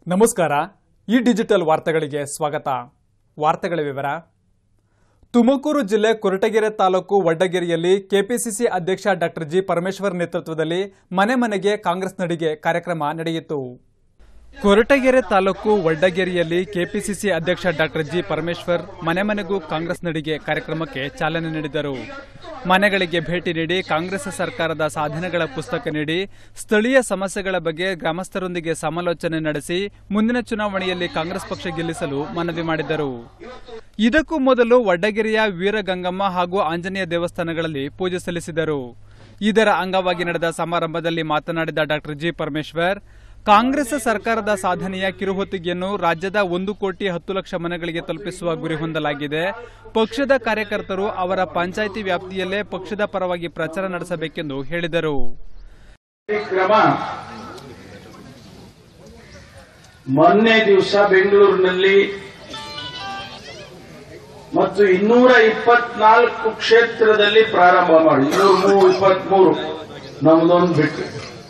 ನಮಸ್ಕಾರ ಈ ಡಿಜಿಟಲ್ ವಾರ್ತೆಗಳಿಗೆ ಸ್ವಾಗತ ವಾರ್ತೆಗಳ ವಿವರ ತುಮಕೂರು ಜಿಲ್ಲೆ ಕೊರಟಗೆರೆ ತಾಲೂಕು ವಡ್ಡಗೆರೆಯಲ್ಲಿ ಕೆಪಿಸಿಸಿ ಅಧ್ಯಕ್ಷ ಡಾಕ್ಟರ್ ಜಿ ಪರಮೇಶ್ವರ್ ನೇತೃತ್ವದಲ್ಲಿ ಮನೆ ಮನೆಗೆ ಕಾಂಗ್ರೆಸ್ ನಡಿಗೆ ಕಾರ್ಯಕ್ರಮ ನಡೆಯಿತು ಕೊರಟಗೆರೆ ತಾಲೂಕು ವಡ್ಡಗೆರೆಯಲ್ಲಿ ಕೆಪಿಸಿಸಿ ಅಧ್ಯಕ್ಷ ಡಾಕ್ಟರ್ ಜಿ ಪರಮೇಶ್ವರ್ ಮನೆ ಮನೆಗೂ ಕಾಂಗ್ರೆಸ್ ನಡಿಗೆ ಕಾರ್ಯಕ್ರಮಕ್ಕೆ ಚಾಲನೆ ನೀಡಿದರು ಮನೆಗಳಿಗೆ ಭೇಟಿ ನೀಡಿ ಕಾಂಗ್ರೆಸ್ ಸರ್ಕಾರದ ಸಾಧನೆಗಳ ಪುಸ್ತಕ ನೀಡಿ ಸ್ಥಳೀಯ ಸಮಸ್ಯೆಗಳ ಬಗ್ಗೆ ಗ್ರಾಮಸ್ಥರೊಂದಿಗೆ ಸಮಾಲೋಚನೆ ನಡೆಸಿ ಮುಂದಿನ ಚುನಾವಣೆಯಲ್ಲಿ ಕಾಂಗ್ರೆಸ್ ಪಕ್ಷ ಗೆಲ್ಲಿಸಲು ಮನವಿ ಮಾಡಿದರು ಇದಕ್ಕೂ ಮೊದಲು ವಡ್ಡಗೆರೆಯ ವೀರಗಂಗಮ್ಮ ಹಾಗೂ ಆಂಜನೇಯ ದೇವಸ್ಥಾನಗಳಲ್ಲಿ ಪೂಜೆ ಸಲ್ಲಿಸಿದರು ಇದರ ಅಂಗವಾಗಿ ನಡೆದ ಸಮಾರಂಭದಲ್ಲಿ ಮಾತನಾಡಿದ ಡಾಕ್ಟರ್ ಜಿ ಪರಮೇಶ್ವರ್ ಕಾಂಗ್ರೆಸ್ ಸರ್ಕಾರದ ಸಾಧನೆಯ ಕಿರುಹೊತ್ತಿಗೆಯನ್ನು ರಾಜ್ಯದ ಒಂದು ಕೋಟಿ ಹತ್ತು ಲಕ್ಷ ಮನೆಗಳಿಗೆ ತಲುಪಿಸುವ ಗುರಿ ಹೊಂದಲಾಗಿದೆ ಪಕ್ಷದ ಕಾರ್ಯಕರ್ತರು ಅವರ ಪಂಚಾಯಿತಿ ವ್ಯಾಪ್ತಿಯಲ್ಲೇ ಪಕ್ಷದ ಪರವಾಗಿ ಪ್ರಚಾರ ನಡೆಸಬೇಕೆಂದು ಹೇಳಿದರು ಕ್ರಮ ಮೊನ್ನೆ ದಿವಸ ಬೆಂಗಳೂರಿನಲ್ಲಿ ಮತ್ತು ಇನ್ನೂರ ಇಪ್ಪತ್ನಾಲ್ಕು ಕ್ಷೇತ್ರದಲ್ಲಿ ಪ್ರಾರಂಭ ಮಾಡಿ ಇನ್ನೂರ ಮೂರು ಇಪ್ಪತ್ಮೂರು ನಮ್ದೊಂದು ಬಿಟ್ಟು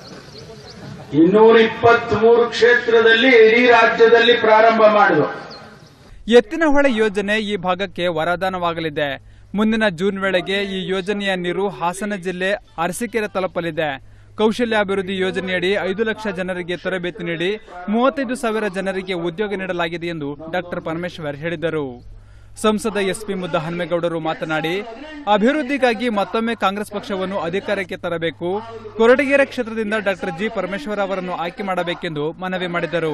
ಇನ್ನೂರ ಇಪ್ಪತ್ಮೂರು ಕ್ಷೇತ್ರದಲ್ಲಿ ಇಡೀ ರಾಜ್ಯದಲ್ಲಿ ಪ್ರಾರಂಭ ಮಾಡಿದ್ರು ಎತ್ತಿನಹೊಳೆ ಯೋಜನೆ ಈ ಭಾಗಕ್ಕೆ ವರದಾನವಾಗಲಿದೆ ಮುಂದಿನ ಜೂನ್ ವೇಳೆಗೆ ಈ ಯೋಜನೆಯ ನೀರು ಹಾಸನ ಜಿಲ್ಲೆ ಅರಸೀಕೆರೆ ತಲುಪಲಿದೆ ಕೌಶಲ್ಯಾಭಿವೃದ್ಧಿ ಯೋಜನೆಯಡಿ ಐದು ಲಕ್ಷ ಜನರಿಗೆ ತರಬೇತಿ ನೀಡಿ ಮೂವತ್ತೈದು ಸಾವಿರ ಜನರಿಗೆ ಉದ್ಯೋಗ ನೀಡಲಾಗಿದೆ ಎಂದು ಡಾಕ್ಟರ್ ಪರಮೇಶ್ವರ್ ಹೇಳಿದರು ಸಂಸದ ಎಸ್ಪಿ ಮುದ್ದ ಹನುಮೇಗೌಡರು ಮಾತನಾಡಿ ಅಭಿವೃದ್ಧಿಗಾಗಿ ಮತ್ತೊಮ್ಮೆ ಕಾಂಗ್ರೆಸ್ ಪಕ್ಷವನ್ನು ಅಧಿಕಾರಕ್ಕೆ ತರಬೇಕು ಕೊರಟಗೆರೆ ಕ್ಷೇತ್ರದಿಂದ ಡಾಕ್ಟರ್ ಜಿ ಪರಮೇಶ್ವರ್ ಅವರನ್ನು ಆಯ್ಕೆ ಮಾಡಬೇಕೆಂದು ಮನವಿ ಮಾಡಿದರು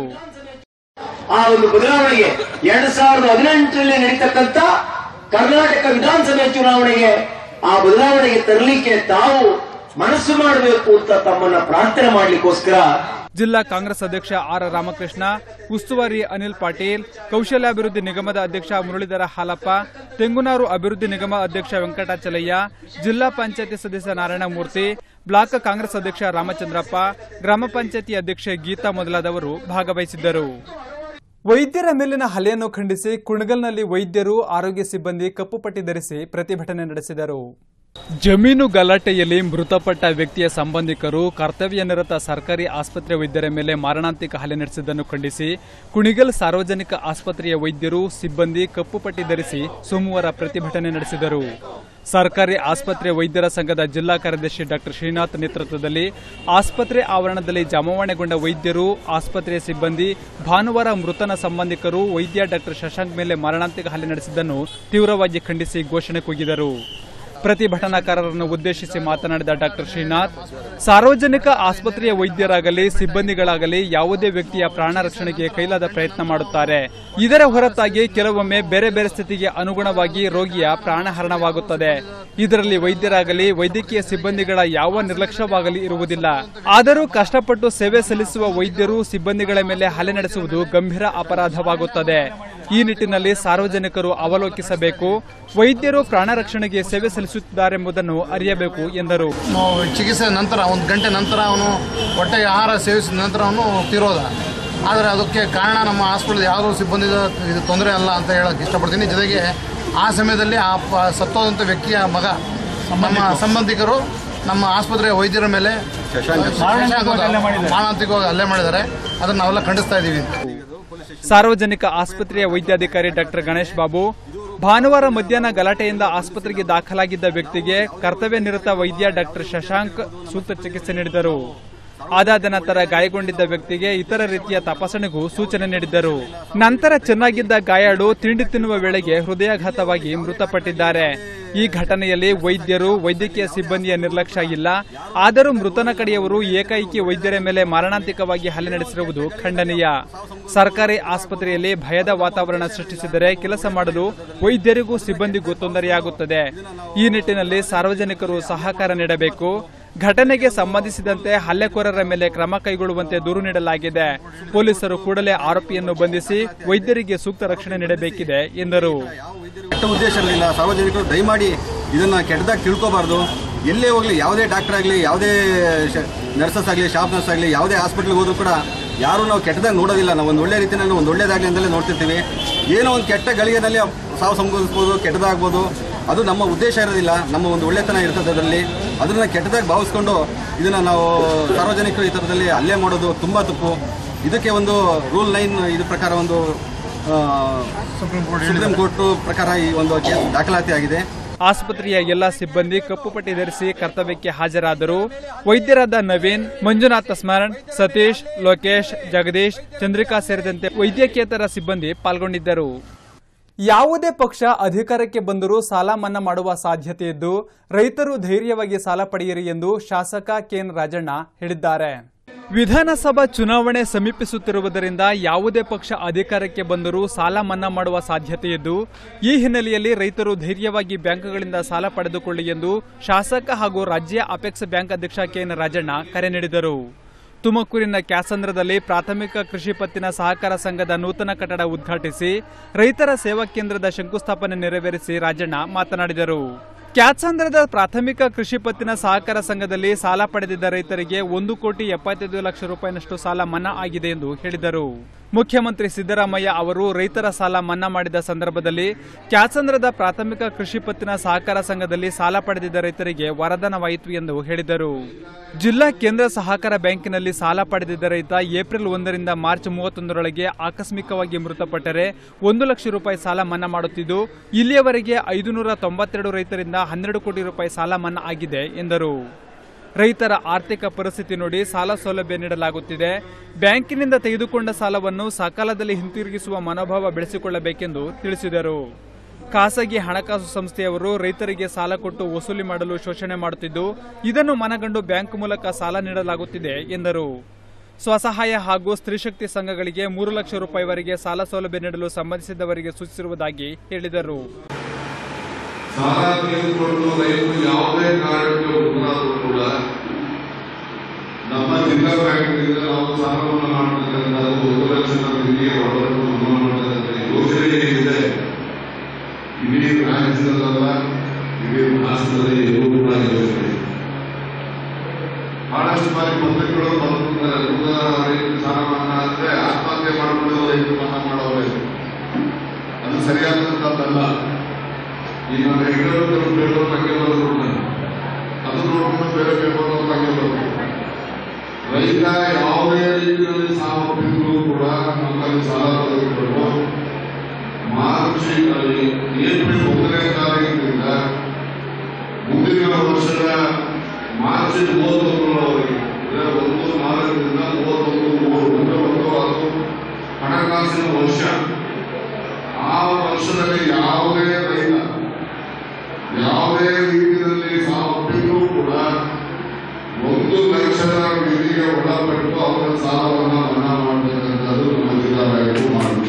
ಆ ಒಂದು ಬದಲಾವಣೆಗೆ ಎರಡ್ ಸಾವಿರದ ಹದಿನೆಂಟರಲ್ಲಿ ನಡೀತಕ್ಕಂಥ ಕರ್ನಾಟಕ ವಿಧಾನಸಭೆ ಚುನಾವಣೆಗೆ ಆ ಬದಲಾವಣೆಗೆ ತರಲಿಕ್ಕೆ ತಾವು ಮನಸ್ಸು ಮಾಡಬೇಕು ಅಂತ ತಮ್ಮನ್ನ ಪ್ರಾರ್ಥನೆ ಮಾಡ್ಲಿಕ್ಕೋಸ್ಕರ ಜಿಲ್ಲಾ ಕಾಂಗ್ರೆಸ್ ಅಧ್ಯಕ್ಷ ಆರ್ ರಾಮಕೃಷ್ಣ ಉಸ್ತುವಾರಿ ಅನಿಲ್ ಪಾಟೀಲ್ ಕೌಶಲ್ಯಾಭಿವೃದ್ಧಿ ನಿಗಮದ ಅಧ್ಯಕ್ಷ ಮುರಳೀಧರ ಹಾಲಪ್ಪ ತೆಂಗುನಾರು ಅಭಿವೃದ್ಧಿ ನಿಗಮ ಅಧ್ಯಕ್ಷ ವೆಂಕಟಾಚಲಯ್ಯ ಜಿಲ್ಲಾ ಪಂಚಾಯತಿ ಸದಸ್ಯ ನಾರಾಯಣಮೂರ್ತಿ ಬ್ಲಾಕ್ ಕಾಂಗ್ರೆಸ್ ಅಧ್ಯಕ್ಷ ರಾಮಚಂದ್ರಪ್ಪ ಗ್ರಾಮ ಪಂಚಾಯತಿ ಅಧ್ಯಕ್ಷೆ ಗೀತಾ ಮೊದಲಾದವರು ಭಾಗವಹಿಸಿದ್ದರು ವೈದ್ಯರ ಮೇಲಿನ ಹಲ್ಲೆಯನ್ನು ಖಂಡಿಸಿ ಕುಣಗಲ್ನಲ್ಲಿ ವೈದ್ಯರು ಆರೋಗ್ಯ ಸಿಬ್ಬಂದಿ ಕಪ್ಪು ಪಟ್ಟಿ ಧರಿಸಿ ಪ್ರತಿಭಟನೆ ನಡೆಸಿದರು ಜಮೀನು ಗಲಾಟೆಯಲ್ಲಿ ಮೃತಪಟ್ಟ ವ್ಯಕ್ತಿಯ ಸಂಬಂಧಿಕರು ಕರ್ತವ್ಯ ನಿರತ ಸರ್ಕಾರಿ ಆಸ್ಪತ್ರೆ ವೈದ್ಯರ ಮೇಲೆ ಮಾರಣಾಂತಿಕ ಹಲ್ಲೆ ನಡೆಸಿದ್ದನ್ನು ಖಂಡಿಸಿ ಕುಣಿಗಲ್ ಸಾರ್ವಜನಿಕ ಆಸ್ಪತ್ರೆಯ ವೈದ್ಯರು ಸಿಬ್ಬಂದಿ ಕಪ್ಪು ಪಟ್ಟಿ ಧರಿಸಿ ಸೋಮವಾರ ಪ್ರತಿಭಟನೆ ನಡೆಸಿದರು ಸರ್ಕಾರಿ ಆಸ್ಪತ್ರೆ ವೈದ್ಯರ ಸಂಘದ ಜಿಲ್ಲಾ ಕಾರ್ಯದರ್ಶಿ ಡಾಕ್ಟರ್ ಶ್ರೀನಾಥ್ ನೇತೃತ್ವದಲ್ಲಿ ಆಸ್ಪತ್ರೆ ಆವರಣದಲ್ಲಿ ಜಮಾವಣೆಗೊಂಡ ವೈದ್ಯರು ಆಸ್ಪತ್ರೆಯ ಸಿಬ್ಬಂದಿ ಭಾನುವಾರ ಮೃತನ ಸಂಬಂಧಿಕರು ವೈದ್ಯ ಡಾಕ್ಟರ್ ಶಶಾಂಕ್ ಮೇಲೆ ಮಾರಣಾಂತಿಕ ಹಲ್ಲೆ ನಡೆಸಿದ್ದನ್ನು ತೀವ್ರವಾಗಿ ಖಂಡಿಸಿ ಘೋಷಣೆ ಕೂಗಿದರು ಪ್ರತಿಭಟನಾಕಾರರನ್ನು ಉದ್ದೇಶಿಸಿ ಮಾತನಾಡಿದ ಡಾಕ್ಟರ್ ಶ್ರೀನಾಥ್ ಸಾರ್ವಜನಿಕ ಆಸ್ಪತ್ರೆಯ ವೈದ್ಯರಾಗಲಿ ಸಿಬ್ಬಂದಿಗಳಾಗಲಿ ಯಾವುದೇ ವ್ಯಕ್ತಿಯ ಪ್ರಾಣ ರಕ್ಷಣೆಗೆ ಕೈಲಾದ ಪ್ರಯತ್ನ ಮಾಡುತ್ತಾರೆ ಇದರ ಹೊರತಾಗಿ ಕೆಲವೊಮ್ಮೆ ಬೇರೆ ಬೇರೆ ಸ್ಥಿತಿಗೆ ಅನುಗುಣವಾಗಿ ರೋಗಿಯ ಪ್ರಾಣಹರಣವಾಗುತ್ತದೆ ಇದರಲ್ಲಿ ವೈದ್ಯರಾಗಲಿ ವೈದ್ಯಕೀಯ ಸಿಬ್ಬಂದಿಗಳ ಯಾವ ನಿರ್ಲಕ್ಷ್ಯವಾಗಲಿ ಇರುವುದಿಲ್ಲ ಆದರೂ ಕಷ್ಟಪಟ್ಟು ಸೇವೆ ಸಲ್ಲಿಸುವ ವೈದ್ಯರು ಸಿಬ್ಬಂದಿಗಳ ಮೇಲೆ ಹಲ್ಲೆ ನಡೆಸುವುದು ಗಂಭೀರ ಅಪರಾಧವಾಗುತ್ತದೆ ಈ ನಿಟ್ಟಿನಲ್ಲಿ ಸಾರ್ವಜನಿಕರು ಅವಲೋಕಿಸಬೇಕು ವೈದ್ಯರು ಪ್ರಾಣ ರಕ್ಷಣೆಗೆ ಸೇವೆ ಸಲ್ಲಿಸುತ್ತಿದ್ದಾರೆಂಬುದನ್ನು ಅರಿಯಬೇಕು ಎಂದರು ನಾವು ಚಿಕಿತ್ಸೆ ನಂತರ ಒಂದು ಗಂಟೆ ನಂತರ ಅವನು ಹೊಟ್ಟೆಗೆ ಆಹಾರ ಸೇವಿಸಿದ ನಂತರ ಅವನು ತೀರೋದ ಆದರೆ ಅದಕ್ಕೆ ಕಾರಣ ನಮ್ಮ ಹಾಸ್ಪಿಟಲ್ ಯಾವುದೋ ಸಿಬ್ಬಂದಿ ಇದು ತೊಂದರೆ ಅಲ್ಲ ಅಂತ ಹೇಳಕ್ಕೆ ಇಷ್ಟಪಡ್ತೀನಿ ಜೊತೆಗೆ ಆ ಸಮಯದಲ್ಲಿ ಆ ಪ ಸತ್ತೋದಂಥ ವ್ಯಕ್ತಿಯ ಮಗ ನಮ್ಮ ಸಂಬಂಧಿಕರು ನಮ್ಮ ಆಸ್ಪತ್ರೆಯ ವೈದ್ಯರ ಮೇಲೆ ಮಾರಣಾಂತಿಕವಾಗಿ ಹಲ್ಲೆ ಮಾಡಿದ್ದಾರೆ ಅದನ್ನು ನಾವೆಲ್ಲ ಖಂಡಿಸ್ತಾ ಇದ್ದೀವಿ ಸಾರ್ವಜನಿಕ ಆಸ್ಪತ್ರೆಯ ವೈದ್ಯಾಧಿಕಾರಿ ಡಾಕ್ಟರ್ ಗಣೇಶ್ ಬಾಬು ಭಾನುವಾರ ಮಧ್ಯಾಹ್ನ ಗಲಾಟೆಯಿಂದ ಆಸ್ಪತ್ರೆಗೆ ದಾಖಲಾಗಿದ್ದ ವ್ಯಕ್ತಿಗೆ ಕರ್ತವ್ಯ ನಿರತ ವೈದ್ಯ ಡಾಕ್ಟರ್ ಶಶಾಂಕ್ ಸೂಕ್ತ ಚಿಕಿತ್ಸೆ ನೀಡಿದರು ಅದಾದ ನಂತರ ಗಾಯಗೊಂಡಿದ್ದ ವ್ಯಕ್ತಿಗೆ ಇತರ ರೀತಿಯ ತಪಾಸಣೆಗೂ ಸೂಚನೆ ನೀಡಿದ್ದರು ನಂತರ ಚೆನ್ನಾಗಿದ್ದ ಗಾಯಾಳು ತಿಂಡಿ ತಿನ್ನುವ ವೇಳೆಗೆ ಹೃದಯಾಘಾತವಾಗಿ ಮೃತಪಟ್ಟಿದ್ದಾರೆ ಈ ಘಟನೆಯಲ್ಲಿ ವೈದ್ಯರು ವೈದ್ಯಕೀಯ ಸಿಬ್ಬಂದಿಯ ನಿರ್ಲಕ್ಷ್ಯ ಇಲ್ಲ ಆದರೂ ಮೃತನ ಕಡೆಯವರು ಏಕೈಕಿ ವೈದ್ಯರ ಮೇಲೆ ಮಾರಣಾಂತಿಕವಾಗಿ ಹಲ್ಲೆ ನಡೆಸಿರುವುದು ಖಂಡನೀಯ ಸರ್ಕಾರಿ ಆಸ್ಪತ್ರೆಯಲ್ಲಿ ಭಯದ ವಾತಾವರಣ ಸೃಷ್ಟಿಸಿದರೆ ಕೆಲಸ ಮಾಡಲು ವೈದ್ಯರಿಗೂ ಸಿಬ್ಬಂದಿಗೂ ತೊಂದರೆಯಾಗುತ್ತದೆ ಈ ನಿಟ್ಟಿನಲ್ಲಿ ಸಾರ್ವಜನಿಕರು ಸಹಕಾರ ನೀಡಬೇಕು ಘಟನೆಗೆ ಸಂಬಂಧಿಸಿದಂತೆ ಹಲ್ಲೆಕೋರರ ಮೇಲೆ ಕ್ರಮ ಕೈಗೊಳ್ಳುವಂತೆ ದೂರು ನೀಡಲಾಗಿದೆ ಪೊಲೀಸರು ಕೂಡಲೇ ಆರೋಪಿಯನ್ನು ಬಂಧಿಸಿ ವೈದ್ಯರಿಗೆ ಸೂಕ್ತ ರಕ್ಷಣೆ ನೀಡಬೇಕಿದೆ ಎಂದರು ಕೆಟ್ಟ ಉದ್ದೇಶ ಇರಲಿಲ್ಲ ಸಾರ್ವಜನಿಕರು ದಯಮಾಡಿ ಇದನ್ನ ಕೆಟ್ಟದಾಗಿ ತಿಳ್ಕೋಬಾರ್ದು ಎಲ್ಲೇ ಹೋಗ್ಲಿ ಯಾವುದೇ ಡಾಕ್ಟರ್ ಆಗಲಿ ಯಾವುದೇ ನರ್ಸಸ್ ಆಗಲಿ ಶಾಪ್ ನರ್ಸ್ ಆಗಲಿ ಯಾವುದೇ ಹಾಸ್ಪಿಟ್ಲ್ಗೆ ಹೋದ್ರು ಕೂಡ ಯಾರು ನಾವು ಕೆಟ್ಟದಾಗಿ ನೋಡೋದಿಲ್ಲ ನಾವು ಒಂದು ಒಳ್ಳೆ ರೀತಿಯಲ್ಲಿ ಒಂದು ಒಳ್ಳೇದಾಗಲಿ ಅಂತಲೇ ನೋಡ್ತಿರ್ತೀವಿ ಏನೋ ಒಂದು ಕೆಟ್ಟ ಗಳಿಗೆನಲ್ಲಿ ಸಾವು ಸಂಭವಿಸ್ಬೋದು ಕೆಟ್ಟದಾಗ್ಬೋದು ಅದು ನಮ್ಮ ಉದ್ದೇಶ ಇರೋದಿಲ್ಲ ನಮ್ಮ ಒಂದು ಒಳ್ಳೆತನ ಇರ್ತದೆ ಅದರಲ್ಲಿ ಅದನ್ನ ಕೆಟ್ಟದಾಗಿ ಭಾವಿಸ್ಕೊಂಡು ಇದನ್ನ ನಾವು ಸಾರ್ವಜನಿಕರು ಈ ಥರದಲ್ಲಿ ಹಲ್ಲೆ ಮಾಡೋದು ತುಂಬ ತಪ್ಪು ಇದಕ್ಕೆ ಒಂದು ರೂಲ್ ನೈನ್ ಇದು ಪ್ರಕಾರ ಒಂದು ಆ, ಸುಪ್ರೀಂ ಕೋರ್ಟ್ ಸುಪ್ರೀಂ ಹೇಳಿದ್ದಾರೆ. ಕೋರ್ಟ್ ಪ್ರಕಾರ ಈ ಒಂದು ಕೇಸ್ ದಾಖಲಾತಿ ಆಗಿದೆ ಆಸ್ಪತ್ರೆಯ ಎಲ್ಲ ಸಿಬ್ಬಂದಿ ಕಪ್ಪು ಪಟ್ಟಿ ಧರಿಸಿ ಕರ್ತವ್ಯಕ್ಕೆ ಹಾಜರಾದರು ವೈದ್ಯರಾದ ನವೀನ್ ಮಂಜುನಾಥ ಸ್ಮರಣ್ ಸತೀಶ್ ಲೋಕೇಶ್ ಜಗದೀಶ್ ಚಂದ್ರಿಕಾ ಸೇರಿದಂತೆ ವೈದ್ಯಕೇತರ ಸಿಬ್ಬಂದಿ ಪಾಲ್ಗೊಂಡಿದ್ದರು ಯಾವುದೇ ಪಕ್ಷ ಅಧಿಕಾರಕ್ಕೆ ಬಂದರೂ ಸಾಲ ಮನ್ನಾ ಮಾಡುವ ಸಾಧ್ಯತೆ ಇದ್ದು ರೈತರು ಧೈರ್ಯವಾಗಿ ಸಾಲ ಪಡೆಯಿರಿ ಎಂದು ಶಾಸಕ ಕೆಎನ್ ರಾಜಣ್ಣ ಹೇಳಿದ್ದಾರೆ ವಿಧಾನಸಭಾ ಚುನಾವಣೆ ಸಮೀಪಿಸುತ್ತಿರುವುದರಿಂದ ಯಾವುದೇ ಪಕ್ಷ ಅಧಿಕಾರಕ್ಕೆ ಬಂದರೂ ಸಾಲ ಮನ್ನಾ ಮಾಡುವ ಸಾಧ್ಯತೆ ಇದ್ದು ಈ ಹಿನ್ನೆಲೆಯಲ್ಲಿ ರೈತರು ಧೈರ್ಯವಾಗಿ ಬ್ಯಾಂಕ್ಗಳಿಂದ ಸಾಲ ಪಡೆದುಕೊಳ್ಳಿ ಎಂದು ಶಾಸಕ ಹಾಗೂ ರಾಜ್ಯ ಅಪೆಕ್ಸ್ ಬ್ಯಾಂಕ್ ಅಧ್ಯಕ್ಷ ಕೆಎನ್ ರಾಜಣ್ಣ ಕರೆ ನೀಡಿದರು ತುಮಕೂರಿನ ಕ್ಯಾಸಂದ್ರದಲ್ಲಿ ಪ್ರಾಥಮಿಕ ಕೃಷಿ ಪತ್ತಿನ ಸಹಕಾರ ಸಂಘದ ನೂತನ ಕಟ್ಟಡ ಉದ್ಘಾಟಿಸಿ ರೈತರ ಸೇವಾ ಕೇಂದ್ರದ ಶಂಕುಸ್ಥಾಪನೆ ನೆರವೇರಿಸಿ ರಾಜಣ್ಣ ಮಾತನಾಡಿದರು ಕ್ಯಾತ್ಸಂದ್ರದ ಪ್ರಾಥಮಿಕ ಕೃಷಿ ಪತ್ತಿನ ಸಹಕಾರ ಸಂಘದಲ್ಲಿ ಸಾಲ ಪಡೆದಿದ್ದ ರೈತರಿಗೆ ಒಂದು ಕೋಟಿ ಎಪ್ಪತ್ತೈದು ಲಕ್ಷ ರೂಪಾಯಿನಷ್ಟು ಸಾಲ ಮನ್ನಾ ಆಗಿದೆ ಎಂದು ಹೇಳಿದರು ಮುಖ್ಯಮಂತ್ರಿ ಸಿದ್ದರಾಮಯ್ಯ ಅವರು ರೈತರ ಸಾಲ ಮನ್ನಾ ಮಾಡಿದ ಸಂದರ್ಭದಲ್ಲಿ ಕ್ಯಾತ್ಸಂದ್ರದ ಪ್ರಾಥಮಿಕ ಕೃಷಿ ಪತ್ತಿನ ಸಹಕಾರ ಸಂಘದಲ್ಲಿ ಸಾಲ ಪಡೆದಿದ್ದ ರೈತರಿಗೆ ವರದಾನವಾಯಿತು ಎಂದು ಹೇಳಿದರು ಜಿಲ್ಲಾ ಕೇಂದ್ರ ಸಹಕಾರ ಬ್ಯಾಂಕಿನಲ್ಲಿ ಸಾಲ ಪಡೆದಿದ್ದ ರೈತ ಏಪ್ರಿಲ್ ಒಂದರಿಂದ ಮಾರ್ಚ್ ಮೂವತ್ತೊಂದರೊಳಗೆ ಆಕಸ್ಮಿಕವಾಗಿ ಮೃತಪಟ್ಟರೆ ಒಂದು ಲಕ್ಷ ರೂಪಾಯಿ ಸಾಲ ಮನ್ನಾ ಮಾಡುತ್ತಿದ್ದು ಇಲ್ಲಿಯವರೆಗೆ ಐದುನೂರ ತೊಂಬತ್ತೆರಡು ರೈತರಿಂದ ಹನ್ನೆರಡು ಕೋಟಿ ರೂಪಾಯಿ ಸಾಲ ಮನ್ನಾ ಆಗಿದೆ ಎಂದರು ರೈತರ ಆರ್ಥಿಕ ಪರಿಸ್ಥಿತಿ ನೋಡಿ ಸಾಲ ಸೌಲಭ್ಯ ನೀಡಲಾಗುತ್ತಿದೆ ಬ್ಯಾಂಕಿನಿಂದ ತೆಗೆದುಕೊಂಡ ಸಾಲವನ್ನು ಸಕಾಲದಲ್ಲಿ ಹಿಂತಿರುಗಿಸುವ ಮನೋಭಾವ ಬೆಳೆಸಿಕೊಳ್ಳಬೇಕೆಂದು ತಿಳಿಸಿದರು ಖಾಸಗಿ ಹಣಕಾಸು ಸಂಸ್ಥೆಯವರು ರೈತರಿಗೆ ಸಾಲ ಕೊಟ್ಟು ವಸೂಲಿ ಮಾಡಲು ಶೋಷಣೆ ಮಾಡುತ್ತಿದ್ದು ಇದನ್ನು ಮನಗಂಡು ಬ್ಯಾಂಕ್ ಮೂಲಕ ಸಾಲ ನೀಡಲಾಗುತ್ತಿದೆ ಎಂದರು ಸ್ವಸಹಾಯ ಹಾಗೂ ಸ್ತ್ರೀಶಕ್ತಿ ಸಂಘಗಳಿಗೆ ಮೂರು ಲಕ್ಷ ರೂಪಾಯಿವರೆಗೆ ಸಾಲ ಸೌಲಭ್ಯ ನೀಡಲು ಸಂಬಂಧಿಸಿದವರಿಗೆ ಸೂಚಿಸಿರುವುದಾಗಿ ಹೇಳಿದರು ಸಾಲ ತೆಗೆದುಕೊಂಡು ರೈತರು ಯಾವುದೇ ಕಾರಣಕ್ಕೆ ಒಬ್ಬರಾದರೂ ಕೂಡ ನಮ್ಮ ಜಿಲ್ಲಾ ಬ್ಯಾಂಕ್ನಿಂದ ನಾವು ಸಾಲವನ್ನು ಮಾಡತಕ್ಕಂಥದ್ದು ಒಂದು ಲಕ್ಷದ ನಿಧಿಗೆ ಒಳಗೊಂಡು ಮನ್ನಾ ಮಾಡತಕ್ಕಂಥ ಯೋಜನೆ ಏನಿದೆ ಇಡೀ ರಾಜ್ಯದಲ್ಲ ಇಡೀ ರಾಷ್ಟ್ರದಲ್ಲಿ ಎಲ್ಲೂ ಕೂಡ ಯೋಜನೆ ಬಹಳಷ್ಟು ಬಾರಿ ಪತ್ರಗಳು ಬರುತ್ತಿದ್ದಾರೆ ನೂರ ರೈತರು ಸಾಲ ಮನ್ನಾ ಅಂದ್ರೆ ಆತ್ಮಹತ್ಯೆ ಮಾಡಿಕೊಂಡು ರೈತರು ಮನ್ನಾ ಮಾಡೋರೆ ಅದು ಸರಿಯಾದಂತದ್ದಲ್ಲ ಈಗ ಬೆಂಗಳೂರು ಬೆಂಗಳೂರು ಹಂಗೆ ಬರೋದು ಅದು ನೋಡ್ಕೊಂಡು ಬೇರೆ ಪೇಪರ್ ಹಂಗೆ ಬರೋದು ರೈತ ಯಾವುದೇ ರೀತಿಯಲ್ಲಿ ಸಾಲ ಒಪ್ಪಿದ್ರು ಕೂಡ ನಮ್ಮಲ್ಲಿ ಸಾಲ ತೆಗೆದುಕೊಂಡು ಮಾರ್ಚ್ ಏಪ್ರಿಲ್ ಒಂದನೇ ತಾರೀಕಿನಿಂದ ಮುಂದಿನ ವರ್ಷದ ಮಾರ್ಚ್ ಮೂವತ್ತೊಂದರವರೆಗೆ ಅಂದ್ರೆ ಒಂದು ನಾಲ್ಕರಿಂದ ಮೂವತ್ತೊಂದು ಮೂರು ಅಂದ್ರೆ ಒಂದು ಅದು ಹಣಕಾಸಿನ ವರ್ಷ ಆ ವರ್ಷದಲ್ಲಿ ಯಾವುದೇ ರೈತ ಯಾವುದೇ ರೀತಿಯಲ್ಲಿ ಸಾಲ ಒಪ್ಪಿದ್ರೂ ಕೂಡ ಒಂದು ಲಕ್ಷದ ನಿಧಿಗೆ ಒಳಪಟ್ಟು ಅವರ ಸಾಲವನ್ನು ಮನ್ನಾ ಮಾಡತಕ್ಕಂಥದ್ದು ನಮ್ಮ ಜಿಲ್ಲಾ ಬ್ಯಾಂಕು ಮಾಡುತ್ತೆ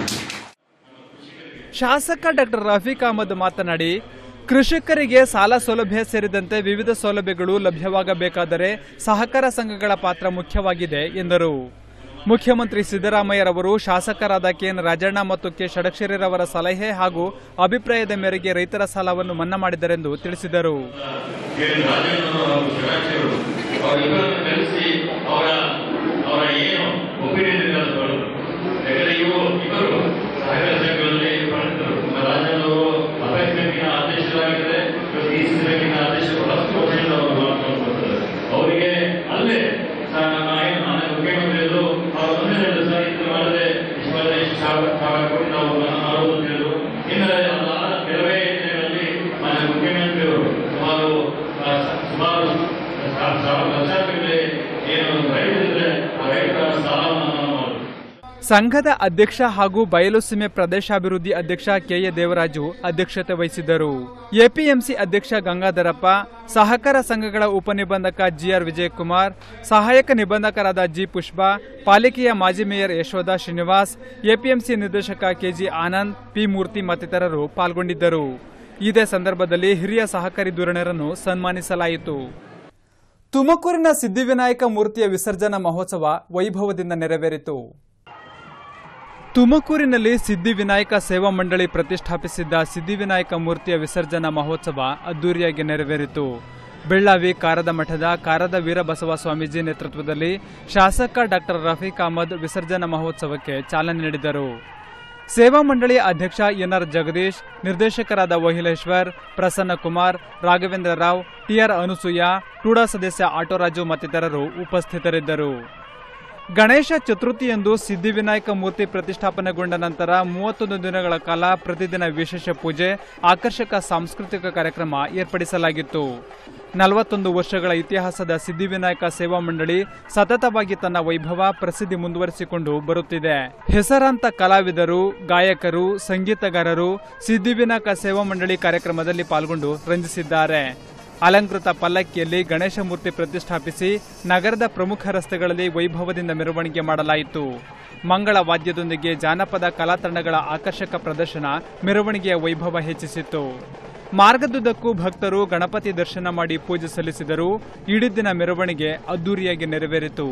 ಶಾಸಕ ಡಾಕ್ಟರ್ ರಫೀಕ್ ಅಹಮದ್ ಮಾತನಾಡಿ ಕೃಷಿಕರಿಗೆ ಸಾಲ ಸೌಲಭ್ಯ ಸೇರಿದಂತೆ ವಿವಿಧ ಸೌಲಭ್ಯಗಳು ಲಭ್ಯವಾಗಬೇಕಾದರೆ ಸಹಕಾರ ಸಂಘಗಳ ಪಾತ್ರ ಮುಖ್ಯವಾಗಿದೆ ಎಂದರು ಮುಖ್ಯಮಂತ್ರಿ ಸಿದ್ದರಾಮಯ್ಯರವರು ಶಾಸಕರಾದ ಕೆಎನ್ ರಾಜಣ್ಣ ಮತ್ತು ಕೆ ಷಡಕ್ಷರಿರವರ ಸಲಹೆ ಹಾಗೂ ಅಭಿಪ್ರಾಯದ ಮೇರೆಗೆ ರೈತರ ಸಾಲವನ್ನು ಮನ್ನಾ ಮಾಡಿದರೆಂದು ತಿಳಿಸಿದರು ಏನು ರಾಜೇಂದ್ರ ಹಾಗೂ ಶಿವರಾಕ್ಷರು ಅವರಿಬ್ಬರನ್ನು ಕಲಿಸಿ ಅವರ ಅವರ ಏನು ಒಪಿನಿಯನ್ ಇದೆ ಅಂತ ಹೇಳೋದು ಯಾಕಂದ್ರೆ ಇವರು ಇಬ್ಬರು ಸಹಕಾರ ಸಂಘಗಳಲ್ಲಿ ಪಂಡಿತರು ನಮ್ಮ ರಾಜೇಂದ್ರ ಅವರು ಅಪೇಕ್ಷ ಬ್ಯಾಂಕಿನ ಅಧ್ಯಕ್ಷರಾಗಿದ್ದಾರೆ ಇವತ್ತು ಈಸ್ಟ್ ಬ್ಯಾಂಕಿನ ಅಧ್ಯಕ್ಷರು ಹತ್ತು ವರ್ಷದಿಂದ ಅವರು ಮಾಡ್ಕೊಂಡು ಬರ್ತಾರೆ ಅವರಿಗೆ ಅಲ್ಲೇ ಸಹ ನಮ್ಮ ಏನು ಮಾನ್ಯ ಮುಖ್ಯಮಂತ್ರಿಗಳು ಅವರು ಒಂದೇ ಹೇಳಿದ್ರು ಸರ್ ಇದು ಮಾಡದೆ ಇಷ್ಟು ಮಾಡಿದ್ರೆ ಇಷ್ಟು ಸಾವಿರ ಸಾವಿರ ಕೋಟಿ ನಾವು ಮನ್ನಾ ಮಾಡೋದು ಅಂತ ಹೇಳಿದ್ರು ಇನ್ನು ಅದಾದ ಕೆಲವೇ ದಿನಗಳಲ್ಲಿ ಮಾನ್ಯ ಮುಖ್ಯಮಂತ್ರಿಯವರು ಸುಮಾರು ಆ, ಸುಮಾರು ಸಾ- ಸಾವಿರ ಲಕ್ಷಾಂತರ ಏನು ರೈತರಿದ್ರೆ ಆ ರೈತರ ಸಾಲ ಮನ್ನಾ ಮಾಡೋದು ಸಂಘದ ಅಧ್ಯಕ್ಷ ಹಾಗೂ ಬಯಲುಸೀಮೆ ಪ್ರದೇಶಾಭಿವೃದ್ಧಿ ಅಧ್ಯಕ್ಷ ಕೆಎ ದೇವರಾಜು ಅಧ್ಯಕ್ಷತೆ ವಹಿಸಿದ್ದರು ಎಪಿಎಂಸಿ ಅಧ್ಯಕ್ಷ ಗಂಗಾಧರಪ್ಪ ಸಹಕಾರ ಸಂಘಗಳ ಉಪನಿಬಂಧಕ ಜಿಆರ್ ವಿಜಯಕುಮಾರ್ ಸಹಾಯಕ ನಿಬಂಧಕರಾದ ಜಿ ಪುಷ್ಪಾ ಪಾಲಿಕೆಯ ಮಾಜಿ ಮೇಯರ್ ಯಶೋಧ ಶ್ರೀನಿವಾಸ್ ಎಪಿಎಂಸಿ ನಿರ್ದೇಶಕ ಕೆಜಿ ಆನಂದ್ ಪಿ ಮೂರ್ತಿ ಮತ್ತಿತರರು ಪಾಲ್ಗೊಂಡಿದ್ದರು ಇದೇ ಸಂದರ್ಭದಲ್ಲಿ ಹಿರಿಯ ಸಹಕಾರಿ ಧೋರಣೆಯರನ್ನು ಸನ್ಮಾನಿಸಲಾಯಿತು ತುಮಕೂರಿನ ಸಿದ್ಧಿವಿನಾಯಕ ಮೂರ್ತಿಯ ವಿಸರ್ಜನಾ ಮಹೋತ್ಸವ ವೈಭವದಿಂದ ನೆರವೇರಿತು ತುಮಕೂರಿನಲ್ಲಿ ಸಿದ್ಧಿವಿನಾಯಕ ಸೇವಾ ಮಂಡಳಿ ಪ್ರತಿಷ್ಠಾಪಿಸಿದ್ದ ಸಿದ್ಧಿವಿನಾಯಕ ಮೂರ್ತಿಯ ವಿಸರ್ಜನಾ ಮಹೋತ್ಸವ ಅದ್ದೂರಿಯಾಗಿ ನೆರವೇರಿತು ಬೆಳ್ಳಾವಿ ಕಾರದ ಮಠದ ಕಾರದ ವೀರಬಸವ ಸ್ವಾಮೀಜಿ ನೇತೃತ್ವದಲ್ಲಿ ಶಾಸಕ ಡಾಕ್ಟರ್ ರಫೀಕ್ ಅಹಮದ್ ವಿಸರ್ಜನಾ ಮಹೋತ್ಸವಕ್ಕೆ ಚಾಲನೆ ನೀಡಿದರು ಸೇವಾ ಮಂಡಳಿ ಅಧ್ಯಕ್ಷ ಎನ್ಆರ್ ಜಗದೀಶ್ ನಿರ್ದೇಶಕರಾದ ವಹಿಲೇಶ್ವರ್ ಪ್ರಸನ್ನ ಕುಮಾರ್ ರಾಘವೇಂದ್ರ ರಾವ್ ಟಿಆರ್ ಅನುಸೂಯ ಟೂಡಾ ಸದಸ್ಯ ಆಟೋರಾಜು ಮತ್ತಿತರರು ಉಪಸ್ಥಿತರಿದ್ದರು ಗಣೇಶ ಚತುರ್ಥಿಯಂದು ಸಿದ್ಧಿವಿನಾಯಕ ಮೂರ್ತಿ ಪ್ರತಿಷ್ಠಾಪನೆಗೊಂಡ ನಂತರ ಮೂವತ್ತೊಂದು ದಿನಗಳ ಕಾಲ ಪ್ರತಿದಿನ ವಿಶೇಷ ಪೂಜೆ ಆಕರ್ಷಕ ಸಾಂಸ್ಕೃತಿಕ ಕಾರ್ಯಕ್ರಮ ಏರ್ಪಡಿಸಲಾಗಿತ್ತು ನಲವತ್ತೊಂದು ವರ್ಷಗಳ ಇತಿಹಾಸದ ಸಿದ್ಧಿವಿನಾಯಕ ಸೇವಾ ಮಂಡಳಿ ಸತತವಾಗಿ ತನ್ನ ವೈಭವ ಪ್ರಸಿದ್ಧಿ ಮುಂದುವರಿಸಿಕೊಂಡು ಬರುತ್ತಿದೆ ಹೆಸರಾಂತ ಕಲಾವಿದರು ಗಾಯಕರು ಸಂಗೀತಗಾರರು ಸಿದ್ಧಿವಿನಾಯಕ ಸೇವಾ ಮಂಡಳಿ ಕಾರ್ಯಕ್ರಮದಲ್ಲಿ ಪಾಲ್ಗೊಂಡು ರಂಜಿಸಿದ್ದಾರೆ ಅಲಂಕೃತ ಪಲ್ಲಕ್ಕಿಯಲ್ಲಿ ಗಣೇಶ ಮೂರ್ತಿ ಪ್ರತಿಷ್ಠಾಪಿಸಿ ನಗರದ ಪ್ರಮುಖ ರಸ್ತೆಗಳಲ್ಲಿ ವೈಭವದಿಂದ ಮೆರವಣಿಗೆ ಮಾಡಲಾಯಿತು ಮಂಗಳ ವಾದ್ಯದೊಂದಿಗೆ ಜಾನಪದ ಕಲಾತಂಡಗಳ ಆಕರ್ಷಕ ಪ್ರದರ್ಶನ ಮೆರವಣಿಗೆಯ ವೈಭವ ಹೆಚ್ಚಿಸಿತ್ತು ಮಾರ್ಗದುದ್ದಕ್ಕೂ ಭಕ್ತರು ಗಣಪತಿ ದರ್ಶನ ಮಾಡಿ ಪೂಜೆ ಸಲ್ಲಿಸಿದರು ಇಡೀ ದಿನ ಮೆರವಣಿಗೆ ಅದ್ದೂರಿಯಾಗಿ ನೆರವೇರಿತು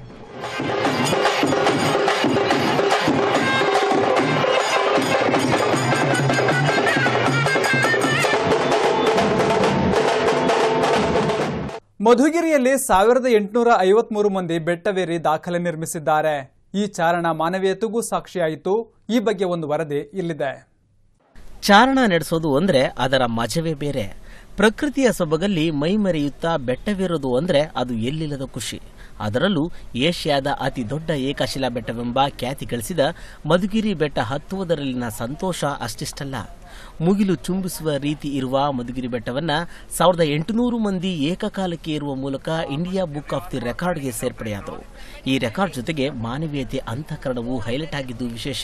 ಮಧುಗಿರಿಯಲ್ಲಿ ಸಾವಿರದ ಎಂಟುನೂರ ಐವತ್ಮೂರು ಮಂದಿ ಬೆಟ್ಟವೇರಿ ದಾಖಲೆ ನಿರ್ಮಿಸಿದ್ದಾರೆ ಈ ಚಾರಣ ಮಾನವೀಯತೆಗೂ ಸಾಕ್ಷಿಯಾಯಿತು ಈ ಬಗ್ಗೆ ಒಂದು ವರದಿ ಇಲ್ಲಿದೆ ಚಾರಣ ನಡೆಸೋದು ಅಂದ್ರೆ ಅದರ ಮಜವೇ ಬೇರೆ ಪ್ರಕೃತಿಯ ಸೊಬಗಲ್ಲಿ ಮೈಮರೆಯುತ್ತಾ ಬೆಟ್ಟವಿರೋದು ಅಂದ್ರೆ ಅದು ಎಲ್ಲಿಲ್ಲದ ಖುಷಿ ಅದರಲ್ಲೂ ಏಷ್ಯಾದ ಅತಿ ದೊಡ್ಡ ಏಕಶಿಲಾ ಬೆಟ್ಟವೆಂಬ ಖ್ಯಾತಿ ಗಳಿಸಿದ ಮಧುಗಿರಿ ಬೆಟ್ಟ ಹತ್ತುವುದರಲ್ಲಿನ ಸಂತೋಷ ಅಷ್ಟಿಷ್ಟಲ್ಲ ಮುಗಿಲು ಚುಂಬಿಸುವ ರೀತಿ ಇರುವ ಮಧುಗಿರಿ ಬೆಟ್ಟವನ್ನ ಸಾವಿರದ ಎಂಟುನೂರು ಮಂದಿ ಏಕಕಾಲಕ್ಕೆ ಏರುವ ಮೂಲಕ ಇಂಡಿಯಾ ಬುಕ್ ಆಫ್ ದಿ ರೆಕಾರ್ಡ್ಗೆ ಸೇರ್ಪಡೆಯಾದರು ಈ ರೆಕಾರ್ಡ್ ಜೊತೆಗೆ ಮಾನವೀಯತೆ ಅಂತಃಕರಣವು ಹೈಲೈಟ್ ಆಗಿದ್ದು ವಿಶೇಷ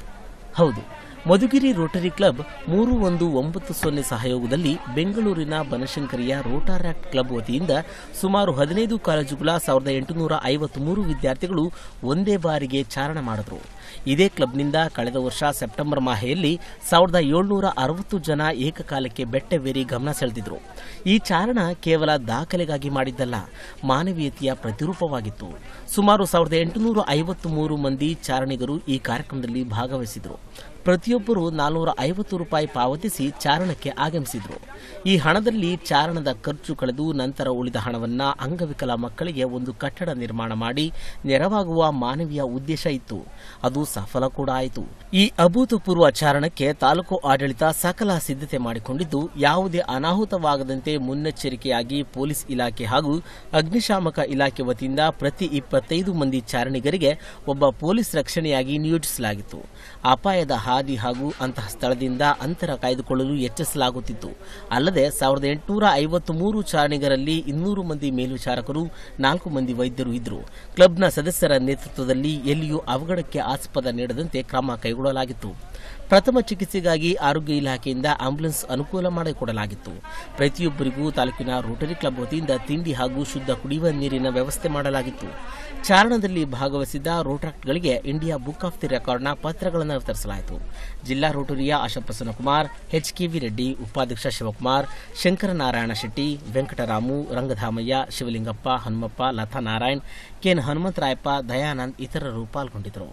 ಹೌದು ಮಧುಗಿರಿ ರೋಟರಿ ಕ್ಲಬ್ ಮೂರು ಒಂದು ಒಂಬತ್ತು ಸೊನ್ನೆ ಸಹಯೋಗದಲ್ಲಿ ಬೆಂಗಳೂರಿನ ಬನಶಂಕರಿಯ ರೋಟಾರಾಕ್ಟ್ ಕ್ಲಬ್ ವತಿಯಿಂದ ಸುಮಾರು ಹದಿನೈದು ಕಾಲೇಜುಗಳ ಸಾವಿರದ ಎಂಟುನೂರ ಐವತ್ಮೂರು ವಿದ್ಯಾರ್ಥಿಗಳು ಒಂದೇ ಬಾರಿಗೆ ಚಾರಣ ಮಾಡಿದರು ಇದೇ ಕ್ಲಬ್ನಿಂದ ಕಳೆದ ವರ್ಷ ಸೆಪ್ಟೆಂಬರ್ ಮಾಹೆಯಲ್ಲಿ ಸಾವಿರದ ಏಳ್ನೂರ ಅರವತ್ತು ಜನ ಏಕಕಾಲಕ್ಕೆ ಬೆಟ್ಟವೇರಿ ಗಮನ ಸೆಳೆದಿದ್ರು ಈ ಚಾರಣ ಕೇವಲ ದಾಖಲೆಗಾಗಿ ಮಾಡಿದ್ದಲ್ಲ ಮಾನವೀಯತೆಯ ಪ್ರತಿರೂಪವಾಗಿತ್ತು ಸುಮಾರು ಸಾವಿರದ ಎಂಟುನೂರ ಐವತ್ತು ಮೂರು ಮಂದಿ ಚಾರಣಿಗರು ಈ ಕಾರ್ಯಕ್ರಮದಲ್ಲಿ ಭಾಗವಹಿಸಿದರು ಪ್ರತಿಯೊಬ್ಬರು ನಾಲ್ನೂರ ಐವತ್ತು ರೂಪಾಯಿ ಪಾವತಿಸಿ ಚಾರಣಕ್ಕೆ ಆಗಮಿಸಿದ್ರು ಈ ಹಣದಲ್ಲಿ ಚಾರಣದ ಖರ್ಚು ಕಳೆದು ನಂತರ ಉಳಿದ ಹಣವನ್ನ ಅಂಗವಿಕಲ ಮಕ್ಕಳಿಗೆ ಒಂದು ಕಟ್ಟಡ ನಿರ್ಮಾಣ ಮಾಡಿ ನೆರವಾಗುವ ಮಾನವೀಯ ಉದ್ದೇಶ ಇತ್ತು ಅದು ಸಫಲ ಕೂಡ ಆಯಿತು ಈ ಅಭೂತಪೂರ್ವ ಚಾರಣಕ್ಕೆ ತಾಲೂಕು ಆಡಳಿತ ಸಕಲ ಸಿದ್ಧತೆ ಮಾಡಿಕೊಂಡಿದ್ದು ಯಾವುದೇ ಅನಾಹುತವಾಗದಂತೆ ಮುನ್ನೆಚ್ಚರಿಕೆಯಾಗಿ ಪೊಲೀಸ್ ಇಲಾಖೆ ಹಾಗೂ ಅಗ್ನಿಶಾಮಕ ಇಲಾಖೆ ವತಿಯಿಂದ ಪ್ರತಿ ಇಪ್ಪತ್ತೈದು ಮಂದಿ ಚಾರಣಿಗರಿಗೆ ಒಬ್ಬ ಪೊಲೀಸ್ ರಕ್ಷಣೆಯಾಗಿ ನಿಯೋಜಿಸಲಾಗಿತ್ತು ಅಪಾಯದ ಹಾದಿ ಹಾಗೂ ಅಂತಹ ಸ್ಥಳದಿಂದ ಅಂತರ ಕಾಯ್ದುಕೊಳ್ಳಲು ಎಚ್ಚರಿಸಲಾಗುತ್ತಿತ್ತು ಅಲ್ಲದೆ ಸಾವಿರದ ಎಂಟುನೂರ ಐವತ್ತು ಮೂರು ಚಾರಣಿಗರಲ್ಲಿ ಇನ್ನೂರು ಮಂದಿ ಮೇಲ್ವಿಚಾರಕರು ನಾಲ್ಕು ಮಂದಿ ವೈದ್ಯರು ಇದ್ದರು ಕ್ಲಬ್ನ ಸದಸ್ಯರ ನೇತೃತ್ವದಲ್ಲಿ ಎಲ್ಲಿಯೂ ಅವಘಡಕ್ಕೆ ಆಸ್ಪದ ನೀಡದಂತೆ ಕ್ರಮ ಕೈಗೊಳ್ಳಲಾಗಿತ್ತು ಪ್ರಥಮ ಚಿಕಿತ್ಸೆಗಾಗಿ ಆರೋಗ್ಯ ಇಲಾಖೆಯಿಂದ ಆಂಬ್ಯುಲೆನ್ಸ್ ಅನುಕೂಲ ಮಾಡಿಕೊಡಲಾಗಿತ್ತು ಪ್ರತಿಯೊಬ್ಬರಿಗೂ ತಾಲೂಕಿನ ರೋಟರಿ ಕ್ಲಬ್ ವತಿಯಿಂದ ತಿಂಡಿ ಹಾಗೂ ಶುದ್ಧ ಕುಡಿಯುವ ನೀರಿನ ವ್ಯವಸ್ಥೆ ಮಾಡಲಾಗಿತ್ತು ಚಾರಣದಲ್ಲಿ ಭಾಗವಹಿಸಿದ್ದ ರೋಟಾಕ್ಟ್ಗಳಿಗೆ ಇಂಡಿಯಾ ಬುಕ್ ಆಫ್ ದಿ ರೆಕಾರ್ಡ್ನ ಪತ್ರಗಳನ್ನು ವಿತರಿಸಲಾಯಿತು ಜಿಲ್ಲಾ ರೋಟರಿಯ ಆಶಾಪ್ರಸನ್ನ ಕುಮಾರ್ ಎಚ್ ಕೆವಿ ರೆಡ್ಡಿ ಉಪಾಧ್ಯಕ್ಷ ಶಿವಕುಮಾರ್ ಶಂಕರನಾರಾಯಣ ಶೆಟ್ಟಿ ವೆಂಕಟರಾಮು ರಂಗಧಾಮಯ್ಯ ಶಿವಲಿಂಗಪ್ಪ ಹನುಮಪ್ಪ ಲತಾ ನಾರಾಯಣ್ ಕೆಎನ್ ಹನುಮಂತರಾಯಪ್ಪ ದಯಾನಂದ್ ಇತರರು ಪಾಲ್ಗೊಂಡಿದ್ದರು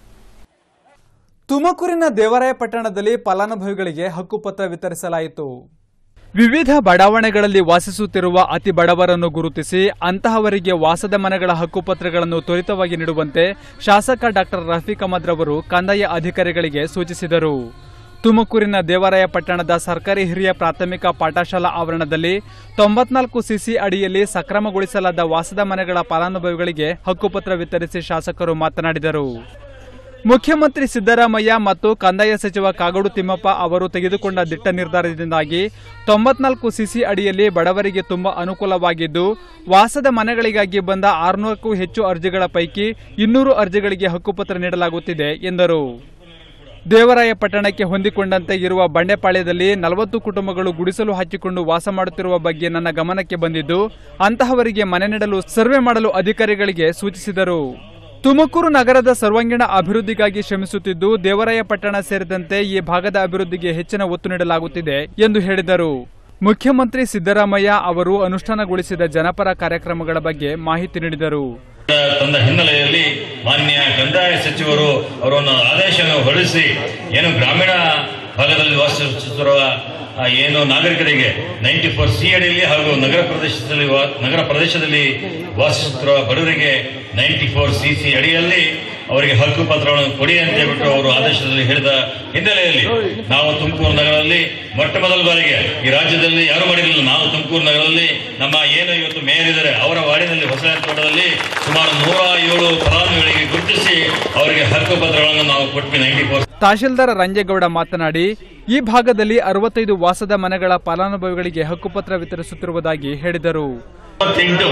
ತುಮಕೂರಿನ ದೇವರಾಯ ಪಟ್ಟಣದಲ್ಲಿ ಫಲಾನುಭವಿಗಳಿಗೆ ಹಕ್ಕುಪತ್ರ ವಿತರಿಸಲಾಯಿತು ವಿವಿಧ ಬಡಾವಣೆಗಳಲ್ಲಿ ವಾಸಿಸುತ್ತಿರುವ ಅತಿ ಬಡವರನ್ನು ಗುರುತಿಸಿ ಅಂತಹವರಿಗೆ ವಾಸದ ಮನೆಗಳ ಹಕ್ಕುಪತ್ರಗಳನ್ನು ತ್ವರಿತವಾಗಿ ನೀಡುವಂತೆ ಶಾಸಕ ಡಾಕ್ಟರ್ ರಫೀಕ್ ಅಹಮದ್ ರವರು ಕಂದಾಯ ಅಧಿಕಾರಿಗಳಿಗೆ ಸೂಚಿಸಿದರು ತುಮಕೂರಿನ ದೇವರಾಯ ಪಟ್ಟಣದ ಸರ್ಕಾರಿ ಹಿರಿಯ ಪ್ರಾಥಮಿಕ ಪಾಠಶಾಲಾ ಆವರಣದಲ್ಲಿ ತೊಂಬತ್ನಾಲ್ಕು ಸಿಸಿ ಅಡಿಯಲ್ಲಿ ಸಕ್ರಮಗೊಳಿಸಲಾದ ವಾಸದ ಮನೆಗಳ ಫಲಾನುಭವಿಗಳಿಗೆ ಹಕ್ಕುಪತ್ರ ವಿತರಿಸಿ ಶಾಸಕರು ಮಾತನಾಡಿದರು ಮುಖ್ಯಮಂತ್ರಿ ಸಿದ್ದರಾಮಯ್ಯ ಮತ್ತು ಕಂದಾಯ ಸಚಿವ ಕಾಗೋಡು ತಿಮ್ಮಪ್ಪ ಅವರು ತೆಗೆದುಕೊಂಡ ದಿಟ್ಟ ನಿರ್ಧಾರದಿಂದಾಗಿ ತೊಂಬತ್ನಾಲ್ಕು ಸಿಸಿ ಅಡಿಯಲ್ಲಿ ಬಡವರಿಗೆ ತುಂಬಾ ಅನುಕೂಲವಾಗಿದ್ದು ವಾಸದ ಮನೆಗಳಿಗಾಗಿ ಬಂದ ಆರುನೂರಕ್ಕೂ ಹೆಚ್ಚು ಅರ್ಜಿಗಳ ಪೈಕಿ ಇನ್ನೂರು ಅರ್ಜಿಗಳಿಗೆ ಹಕ್ಕುಪತ್ರ ನೀಡಲಾಗುತ್ತಿದೆ ಎಂದರು ದೇವರಾಯ ಪಟ್ಟಣಕ್ಕೆ ಹೊಂದಿಕೊಂಡಂತೆ ಇರುವ ಬಂಡೆಪಾಳ್ಯದಲ್ಲಿ ನಲವತ್ತು ಕುಟುಂಬಗಳು ಗುಡಿಸಲು ಹಾಕಿಕೊಂಡು ವಾಸ ಮಾಡುತ್ತಿರುವ ಬಗ್ಗೆ ನನ್ನ ಗಮನಕ್ಕೆ ಬಂದಿದ್ದು ಅಂತಹವರಿಗೆ ಮನೆ ನೀಡಲು ಸರ್ವೆ ಮಾಡಲು ಅಧಿಕಾರಿಗಳಿಗೆ ಸೂಚಿಸಿದರು ತುಮಕೂರು ನಗರದ ಸರ್ವಾಂಗೀಣ ಅಭಿವೃದ್ಧಿಗಾಗಿ ಶ್ರಮಿಸುತ್ತಿದ್ದು ದೇವರಾಯ ಪಟ್ಟಣ ಸೇರಿದಂತೆ ಈ ಭಾಗದ ಅಭಿವೃದ್ಧಿಗೆ ಹೆಚ್ಚಿನ ಒತ್ತು ನೀಡಲಾಗುತ್ತಿದೆ ಎಂದು ಹೇಳಿದರು ಮುಖ್ಯಮಂತ್ರಿ ಸಿದ್ದರಾಮಯ್ಯ ಅವರು ಅನುಷ್ಠಾನಗೊಳಿಸಿದ ಜನಪರ ಕಾರ್ಯಕ್ರಮಗಳ ಬಗ್ಗೆ ಮಾಹಿತಿ ನೀಡಿದರು ತಂದ ಹಿನ್ನೆಲೆಯಲ್ಲಿ ಮಾನ್ಯ ಕಂದಾಯ ಸಚಿವರು ಅವರನ್ನು ಆದೇಶವನ್ನು ಹೊರಡಿಸಿ ಏನು ಗ್ರಾಮೀಣ ಭಾಗದಲ್ಲಿ ವಾಸಿಸುತ್ತಿರುವ ಆ, ಏನು ನಾಗರಿಕರಿಗೆ ನೈಂಟಿ ಫೋರ್ ಸಿ ಅಡಿಯಲ್ಲಿ ಹಾಗೂ ನಗರ ಪ್ರದೇಶದಲ್ಲಿ ವಾ- ನಗರ ಪ್ರದೇಶದಲ್ಲಿ ವಾಸಿಸುತ್ತಿರುವ ಬಡವರಿಗೆ ನೈಂಟಿ ಫೋರ್ ಸಿ ಸಿ ಅಡಿಯಲ್ಲಿ ಅವರಿಗೆ ಹಕ್ಕು ಪತ್ರಗಳನ್ನು ಕೊಡಿ ಅಂತ ಹೇಳ್ಬಿಟ್ಟು ಅವರು ಆದೇಶದಲ್ಲಿ ಹೇಳಿದ ಹಿನ್ನೆಲೆಯಲ್ಲಿ ನಾವು ತುಮಕೂರು ನಗರದಲ್ಲಿ ಮೊಟ್ಟ ಮೊದಲ ಬಾರಿಗೆ ಈ ರಾಜ್ಯದಲ್ಲಿ ಯಾರು ಮಾಡಿರಲಿಲ್ಲ ನಾವು ತುಮಕೂರು ನಗರದಲ್ಲಿ ನಮ್ಮ ಏನು ಇವತ್ತು ಮೇಯರ್ ಇದ್ದಾರೆ ಅವರ ವಾರ್ಡಿನಲ್ಲಿ ಹೊಸ ತೋಟದಲ್ಲಿ ಸುಮಾರು ನೂರ ಏಳು ಫಲಾನುಭವಿಗಳಿಗೆ ಗುರುತಿಸಿ ಅವರಿಗೆ ಹಕ್ಕು ಪತ್ರಗಳನ್ನು ನಾವು ಕೊಟ್ವಿ ನೈಂಟಿ ಫೋರ್ ತಹಶೀಲ್ದಾರ್ ರಂಜೇಗೌಡ ಮಾತನಾಡಿ ಈ ಭಾಗದಲ್ಲಿ ಅರವತ್ತೈದು ವಾಸದ ಮನೆಗಳ ಫಲಾನುಭವಿಗಳಿಗೆ ಹಕ್ಕುಪತ್ರ ವಿತರಿಸುತ್ತಿರುವುದಾಗಿ ಹೇಳಿದರು ಇಪ್ಪತ್ತೆಂಟು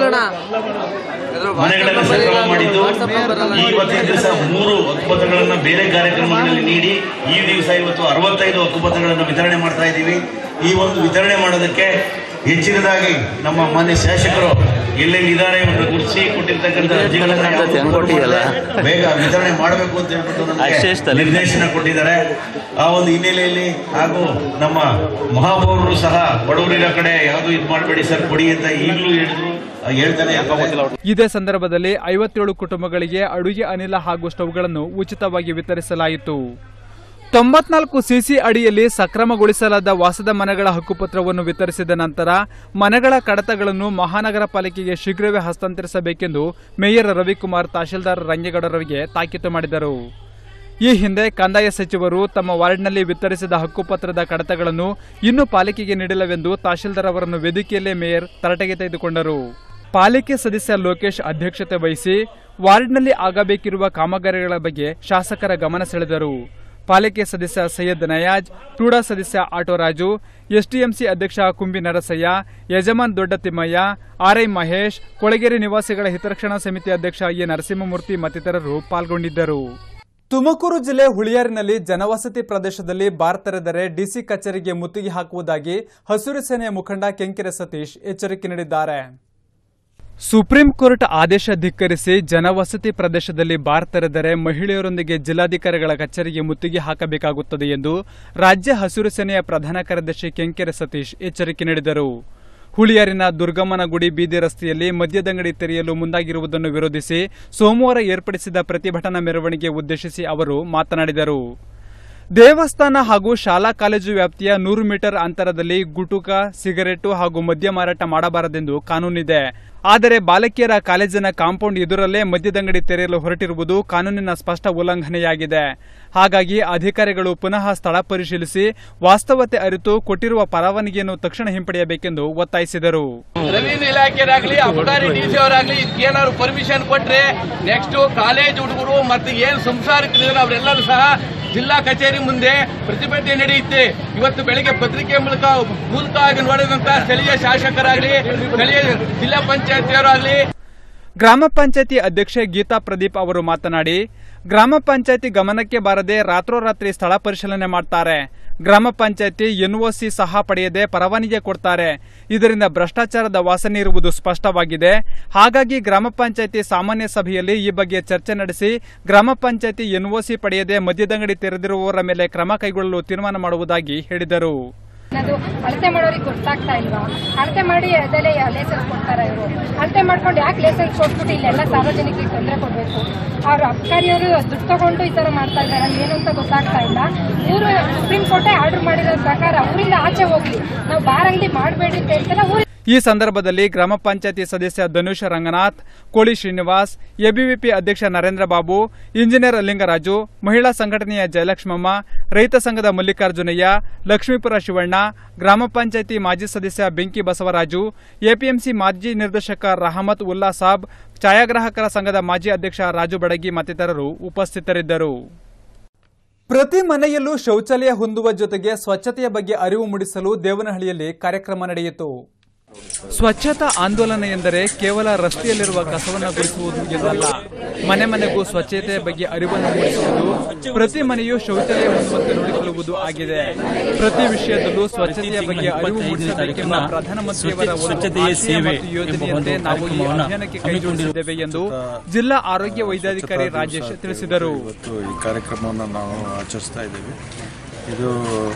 ಮನೆಗಳೆಲ್ಲ ಸಂಗ್ರಹ ಮಾಡಿದ್ದು ಈ ಇವತ್ತಿನ ದಿವಸ ಮೂರು ಹಕ್ಕುಪತ್ರಗಳನ್ನ ಬೇರೆ ಕಾರ್ಯಕ್ರಮಗಳಲ್ಲಿ ನೀಡಿ ಈ ದಿವಸ ಇವತ್ತು ಅರವತ್ತೈದು ಹಕ್ಕುಪತ್ರಗಳನ್ನು ವಿತರಣೆ ಮಾಡ್ತಾ ಇದ್ದೀವಿ ಈ ಒಂದು ವಿತರಣೆ ಮಾಡೋದಕ್ಕೆ ಹೆಚ್ಚಿನದಾಗಿ ನಮ್ಮ ಮಾನ್ಯ ಶಾಸಕರು ಎಲ್ಲೆಲ್ಲಿ ಇದ್ದಾರೆ ಇವ್ರನ್ನ ಗುರುತಿಸಿ ಕೊಟ್ಟಿರ್ತಕ್ಕಂಥ ಅರ್ಜಿಗಳನ್ನ ಯಾವ್ದು ಕೊಟ್ಟಿರಲ್ಲ. ಬೇಗ ವಿತರಣೆ ಮಾಡಬೇಕು ಅಂತ ಹೇಳ್ಬಿಟ್ಟು ನಮಗೆ ನಿರ್ದೇಶನ ಕೊಟ್ಟಿದ್ದಾರೆ ಆ ಒಂದು ಹಿನ್ನೆಲೆಯಲ್ಲಿ ಹಾಗೂ ನಮ್ಮ ಮಹಾಪೌರರು ಸಹ ಬಡವರಿರೋ ಕಡೆ ಯಾವುದು ಇದು ಮಾಡಬೇಡಿ ಸರ್ ಕೊಡಿ ಅಂತ ಈಗಲೂ ಹೇಳಿದ್ರು ಆ ಹೇಳ್ತಾನೆ ಯಾಕೋ ಗೊತ್ತಿಲ್ಲ ಇದೇ ಸಂದರ್ಭದಲ್ಲಿ ಐವತ್ತೇಳು ಕುಟುಂಬಗಳಿಗೆ ಅಡುಗೆ ಅನಿಲ ಹಾಗೂ ಸ್ಟವ್ಗಳನ್ನು ಉಚಿತವಾಗಿ ವಿತರಿಸಲಾಯಿತು ತೊಂಬತ್ನಾಲ್ಕು ಸಿಸಿ ಅಡಿಯಲ್ಲಿ ಸಕ್ರಮಗೊಳಿಸಲಾದ ವಾಸದ ಮನೆಗಳ ಹಕ್ಕುಪತ್ರವನ್ನು ವಿತರಿಸಿದ ನಂತರ ಮನೆಗಳ ಕಡತಗಳನ್ನು ಮಹಾನಗರ ಪಾಲಿಕೆಗೆ ಶೀಘ್ರವೇ ಹಸ್ತಾಂತರಿಸಬೇಕೆಂದು ಮೇಯರ್ ರವಿಕುಮಾರ್ ತಹಶೀಲ್ದಾರ್ ರಂಗೇಗೌಡರವರಿಗೆ ತಾಕೀತು ಮಾಡಿದರು ಈ ಹಿಂದೆ ಕಂದಾಯ ಸಚಿವರು ತಮ್ಮ ವಾರ್ಡ್ನಲ್ಲಿ ವಿತರಿಸಿದ ಹಕ್ಕುಪತ್ರದ ಕಡತಗಳನ್ನು ಇನ್ನೂ ಪಾಲಿಕೆಗೆ ನೀಡಿಲ್ಲವೆಂದು ತಹಶೀಲ್ದಾರ್ ಅವರನ್ನು ವೇದಿಕೆಯಲ್ಲೇ ಮೇಯರ್ ತರಟೆಗೆ ತೆಗೆದುಕೊಂಡರು ಪಾಲಿಕೆ ಸದಸ್ಯ ಲೋಕೇಶ್ ಅಧ್ಯಕ್ಷತೆ ವಹಿಸಿ ವಾರ್ಡ್ನಲ್ಲಿ ಆಗಬೇಕಿರುವ ಕಾಮಗಾರಿಗಳ ಬಗ್ಗೆ ಶಾಸಕರ ಗಮನ ಸೆಳೆದರು ಪಾಲಿಕೆ ಸದಸ್ಯ ಸೈಯದ್ ನಯಾಜ್ ಟೂಡಾ ಸದಸ್ಯ ಆಟೋರಾಜು ಎಸ್ಟಿಎಂಸಿ ಅಧ್ಯಕ್ಷ ಕುಂಬಿ ನರಸಯ್ಯ ಯಜಮಾನ್ ದೊಡ್ಡ ತಿಮ್ಮಯ್ಯ ಆರ್ಐ ಮಹೇಶ್ ಕೊಳಗೇರಿ ನಿವಾಸಿಗಳ ಹಿತರಕ್ಷಣಾ ಸಮಿತಿ ಅಧ್ಯಕ್ಷ ಎ ನರಸಿಂಹಮೂರ್ತಿ ಮತ್ತಿತರರು ಪಾಲ್ಗೊಂಡಿದ್ದರು ತುಮಕೂರು ಜಿಲ್ಲೆ ಹುಳಿಯಾರಿನಲ್ಲಿ ಜನವಸತಿ ಪ್ರದೇಶದಲ್ಲಿ ಬಾರ್ ತೆರೆದರೆ ಡಿಸಿ ಕಚೇರಿಗೆ ಮುತ್ತಿಗೆ ಹಾಕುವುದಾಗಿ ಹಸಿರು ಸೇನೆಯ ಮುಖಂಡ ಕೆಂಕೆರೆ ಸತೀಶ್ ಎಚ್ಚರಿಕೆ ನೀಡಿದ್ದಾರೆ ಸುಪ್ರೀಂ ಕೋರ್ಟ್ ಆದೇಶ ಧಿಕ್ಕರಿಸಿ ಜನವಸತಿ ಪ್ರದೇಶದಲ್ಲಿ ಬಾರ್ ತೆರೆದರೆ ಮಹಿಳೆಯರೊಂದಿಗೆ ಜಿಲ್ಲಾಧಿಕಾರಿಗಳ ಕಚೇರಿಗೆ ಮುತ್ತಿಗೆ ಹಾಕಬೇಕಾಗುತ್ತದೆ ಎಂದು ರಾಜ್ಯ ಹಸಿರು ಸೇನೆಯ ಪ್ರಧಾನ ಕಾರ್ಯದರ್ಶಿ ಕೆಂಕೆರೆ ಸತೀಶ್ ಎಚ್ಚರಿಕೆ ನೀಡಿದರು ಹುಳಿಯಾರಿನ ದುರ್ಗಮ್ಮನ ಗುಡಿ ಬೀದಿ ರಸ್ತೆಯಲ್ಲಿ ಮದ್ಯದಂಗಡಿ ತೆರೆಯಲು ಮುಂದಾಗಿರುವುದನ್ನು ವಿರೋಧಿಸಿ ಸೋಮವಾರ ಏರ್ಪಡಿಸಿದ ಪ್ರತಿಭಟನಾ ಮೆರವಣಿಗೆ ಉದ್ದೇಶಿಸಿ ಅವರು ಮಾತನಾಡಿದರು ದೇವಸ್ಥಾನ ಹಾಗೂ ಶಾಲಾ ಕಾಲೇಜು ವ್ಯಾಪ್ತಿಯ ನೂರು ಮೀಟರ್ ಅಂತರದಲ್ಲಿ ಗುಟುಕ ಸಿಗರೆಟ್ಟು ಹಾಗೂ ಮದ್ಯ ಮಾರಾಟ ಮಾಡಬಾರದೆಂದು ಕಾನೂನಿದೆ ಆದರೆ ಬಾಲಕಿಯರ ಕಾಲೇಜಿನ ಕಾಂಪೌಂಡ್ ಎದುರಲ್ಲೇ ಮದ್ಯದಂಗಡಿ ತೆರೆಯಲು ಹೊರಟಿರುವುದು ಕಾನೂನಿನ ಸ್ಪಷ್ಟ ಉಲ್ಲಂಘನೆಯಾಗಿದೆ ಹಾಗಾಗಿ ಅಧಿಕಾರಿಗಳು ಪುನಃ ಸ್ಥಳ ಪರಿಶೀಲಿಸಿ ವಾಸ್ತವತೆ ಅರಿತು ಕೊಟ್ಟಿರುವ ಪರವಾನಗಿಯನ್ನು ತಕ್ಷಣ ಹಿಂಪಡೆಯಬೇಕೆಂದು ಒತ್ತಾಯಿಸಿದರು ರೆವಿನ್ಯೂ ಇಲಾಖೆಯರಾಗ್ಲಿ ಅಬಕಾರಿ ಡಿ ಸಿ ಅವರಾಗ್ಲಿ ಇದಕ್ಕೇನಾದ್ರು ಪರ್ಮಿಷನ್ ಕೊಟ್ರೆ ನೆಕ್ಸ್ಟ್ ಕಾಲೇಜ್ ಹುಡುಗರು ಮತ್ತೆ ಏನ್ ಸಂಸಾರಿಕರಿದ್ದಾರೆ ಅವರೆಲ್ಲರೂ ಸಹ ಜಿಲ್ಲಾ ಕಚೇರಿ ಮುಂದೆ ಪ್ರತಿಭಟನೆ ನಡೆಯುತ್ತೆ ಇವತ್ತು ಬೆಳಿಗ್ಗೆ ಪತ್ರಿಕೆ ಮೂಲಕ ಮೂಲಕ ಆಗಿ ನೋಡಿದಂತ ಸ್ಥಳೀಯ ಶಾಸಕರಾಗ್ಲಿ ಸ್ಥಳೀಯ ಜಿಲ್ಲಾ ಪಂಚಾಯತಿಯವರಾಗ್ಲಿ ಗ್ರಾಮ ಪಂಚಾಯತಿ ಅಧ್ಯಕ್ಷೆ ಗೀತಾ ಪ್ರದೀಪ್ ಅವರು ಮಾತನಾಡಿ ಗ್ರಾಮ ಪಂಚಾಯತಿ ಗಮನಕ್ಕೆ ಬಾರದೆ ರಾತ್ರೋರಾತ್ರಿ ಸ್ಥಳ ಪರಿಶೀಲನೆ ಮಾಡ್ತಾರೆ ಗ್ರಾಮ ಪಂಚಾಯತಿ ಎನ್ಒಸಿ ಸಹ ಪಡೆಯದೆ ಪರವಾನಗಿ ಕೊಡ್ತಾರೆ ಇದರಿಂದ ಭ್ರಷ್ಟಾಚಾರದ ವಾಸನೆ ಇರುವುದು ಸ್ಪಷ್ಟವಾಗಿದೆ ಹಾಗಾಗಿ ಗ್ರಾಮ ಪಂಚಾಯತಿ ಸಾಮಾನ್ಯ ಸಭೆಯಲ್ಲಿ ಈ ಬಗ್ಗೆ ಚರ್ಚೆ ನಡೆಸಿ ಗ್ರಾಮ ಪಂಚಾಯತಿ ಎನ್ಒಸಿ ಪಡೆಯದೆ ಮದ್ಯದಂಗಡಿ ತೆರೆದಿರುವವರ ಮೇಲೆ ಕ್ರಮ ಕೈಗೊಳ್ಳಲು ತೀರ್ಮಾನ ಮಾಡುವುದಾಗಿ ಹೇಳಿದರು ಅದು ಅಳತೆ ಮಾಡೋರಿಗೆ ಗೊತ್ತಾಗ್ತಾ ಇಲ್ವಾ ಅಳತೆ ಮಾಡಿ ಅದಲ್ಲೇ ಲೈಸೆನ್ಸ್ ಕೊಡ್ತಾರ ಇವರು ಅಳತೆ ಮಾಡ್ಕೊಂಡು ಯಾಕೆ ಲೈಸೆನ್ಸ್ ಕೊಟ್ಬಿಟ್ಟು ಇಲ್ಲೆಲ್ಲ ಸಾರ್ವಜನಿಕರಿಗೆ ತೊಂದರೆ ಕೊಡಬೇಕು ಅವ್ರ ಅಬ್ಕಾರಿಯವರು ದುಡ್ಡು ತಗೊಂಡು ಈ ತರ ಮಾಡ್ತಾ ಇದ್ದಾರೆ ಏನು ಅಂತ ಗೊತ್ತಾಗ್ತಾ ಇಲ್ಲ ಇವರು ಸುಪ್ರೀಂ ಕೋರ್ಟೇ ಆರ್ಡರ್ ಮಾಡಿರೋ ಪ್ರಕಾರ ಊರಿಂದ ಆಚೆ ಹೋಗ್ಲಿ ನಾವು ಬಾರ್ ಅಂಗಡಿ ಮಾಡಬೇಡಿ ಅಂತ ಹೇಳ್ತಾರೆ ಊರಿ ಈ ಸಂದರ್ಭದಲ್ಲಿ ಗ್ರಾಮ ಪಂಚಾಯತಿ ಸದಸ್ಯ ಧನುಷ್ ರಂಗನಾಥ್ ಕೋಳಿ ಶ್ರೀನಿವಾಸ್ ಎಬಿವಿಪಿ ಅಧ್ಯಕ್ಷ ನರೇಂದ್ರ ಬಾಬು ಇಂಜಿನಿಯರ್ ಲಿಂಗರಾಜು ಮಹಿಳಾ ಸಂಘಟನೆಯ ಜಯಲಕ್ಷ್ಮಮ್ಮ ರೈತ ಸಂಘದ ಮಲ್ಲಿಕಾರ್ಜುನಯ್ಯ ಲಕ್ಷ್ಮೀಪುರ ಶಿವಣ್ಣ ಗ್ರಾಮ ಪಂಚಾಯತಿ ಮಾಜಿ ಸದಸ್ಯ ಬೆಂಕಿ ಬಸವರಾಜು ಎಪಿಎಂಸಿ ಮಾಜಿ ನಿರ್ದೇಶಕ ರಹಮತ್ ಉಲ್ಲಾ ಸಾಬ್ ಛಾಯಾಗ್ರಾಹಕರ ಸಂಘದ ಮಾಜಿ ಅಧ್ಯಕ್ಷ ರಾಜು ಬಡಗಿ ಮತ್ತಿತರರು ಉಪಸ್ಥಿತರಿದ್ದರು ಪ್ರತಿ ಮನೆಯಲ್ಲೂ ಶೌಚಾಲಯ ಹೊಂದುವ ಜೊತೆಗೆ ಸ್ವಚ್ಛತೆಯ ಬಗ್ಗೆ ಅರಿವು ಮೂಡಿಸಲು ದೇವನಹಳ್ಳಿಯಲ್ಲಿ ಕಾರ್ಯಕ್ರಮ ನಡೆಯಿತು ಸ್ವಚ್ಛತಾ ಆಂದೋಲನ ಎಂದರೆ ಕೇವಲ ರಸ್ತೆಯಲ್ಲಿರುವ ಕಸವನ್ನು ಗುಡಿಸುವುದು ಎಂದಲ್ಲ ಮನೆ ಮನೆಗೂ ಸ್ವಚ್ಛತೆಯ ಬಗ್ಗೆ ಅರಿವನ್ನು ಮೂಡಿಸುವುದು ಪ್ರತಿ ಮನೆಯೂ ಶೌಚಾಲಯ ಹೊಂದುವಂತೆ ನೋಡಿಕೊಳ್ಳುವುದು ಆಗಿದೆ ಪ್ರತಿ ವಿಷಯದಲ್ಲೂ ಸ್ವಚ್ಛತೆಯ ಬಗ್ಗೆ ಅರಿವು ಮೂಡಿಸಬೇಕೆಂಬ ಪ್ರಧಾನಮಂತ್ರಿಯವರ ಒಂದು ಆಶಯ ಮತ್ತು ಯೋಜನೆಯಂತೆ ನಾವು ಈ ಅಭಿಯಾನಕ್ಕೆ ಕೈಗೊಂಡಿದ್ದೇವೆ ಎಂದು ಜಿಲ್ಲಾ ಆರೋಗ್ಯ ವೈದ್ಯಾಧಿಕಾರಿ ರಾಜೇಶ್ ತಿಳಿಸಿದರು ಇವತ್ತು ಈ ಕಾರ್ಯಕ್ರಮವನ್ನು ನಾವು ಆಚರಿಸ್ತಾ ಇದ್ದೀವಿ ಇದು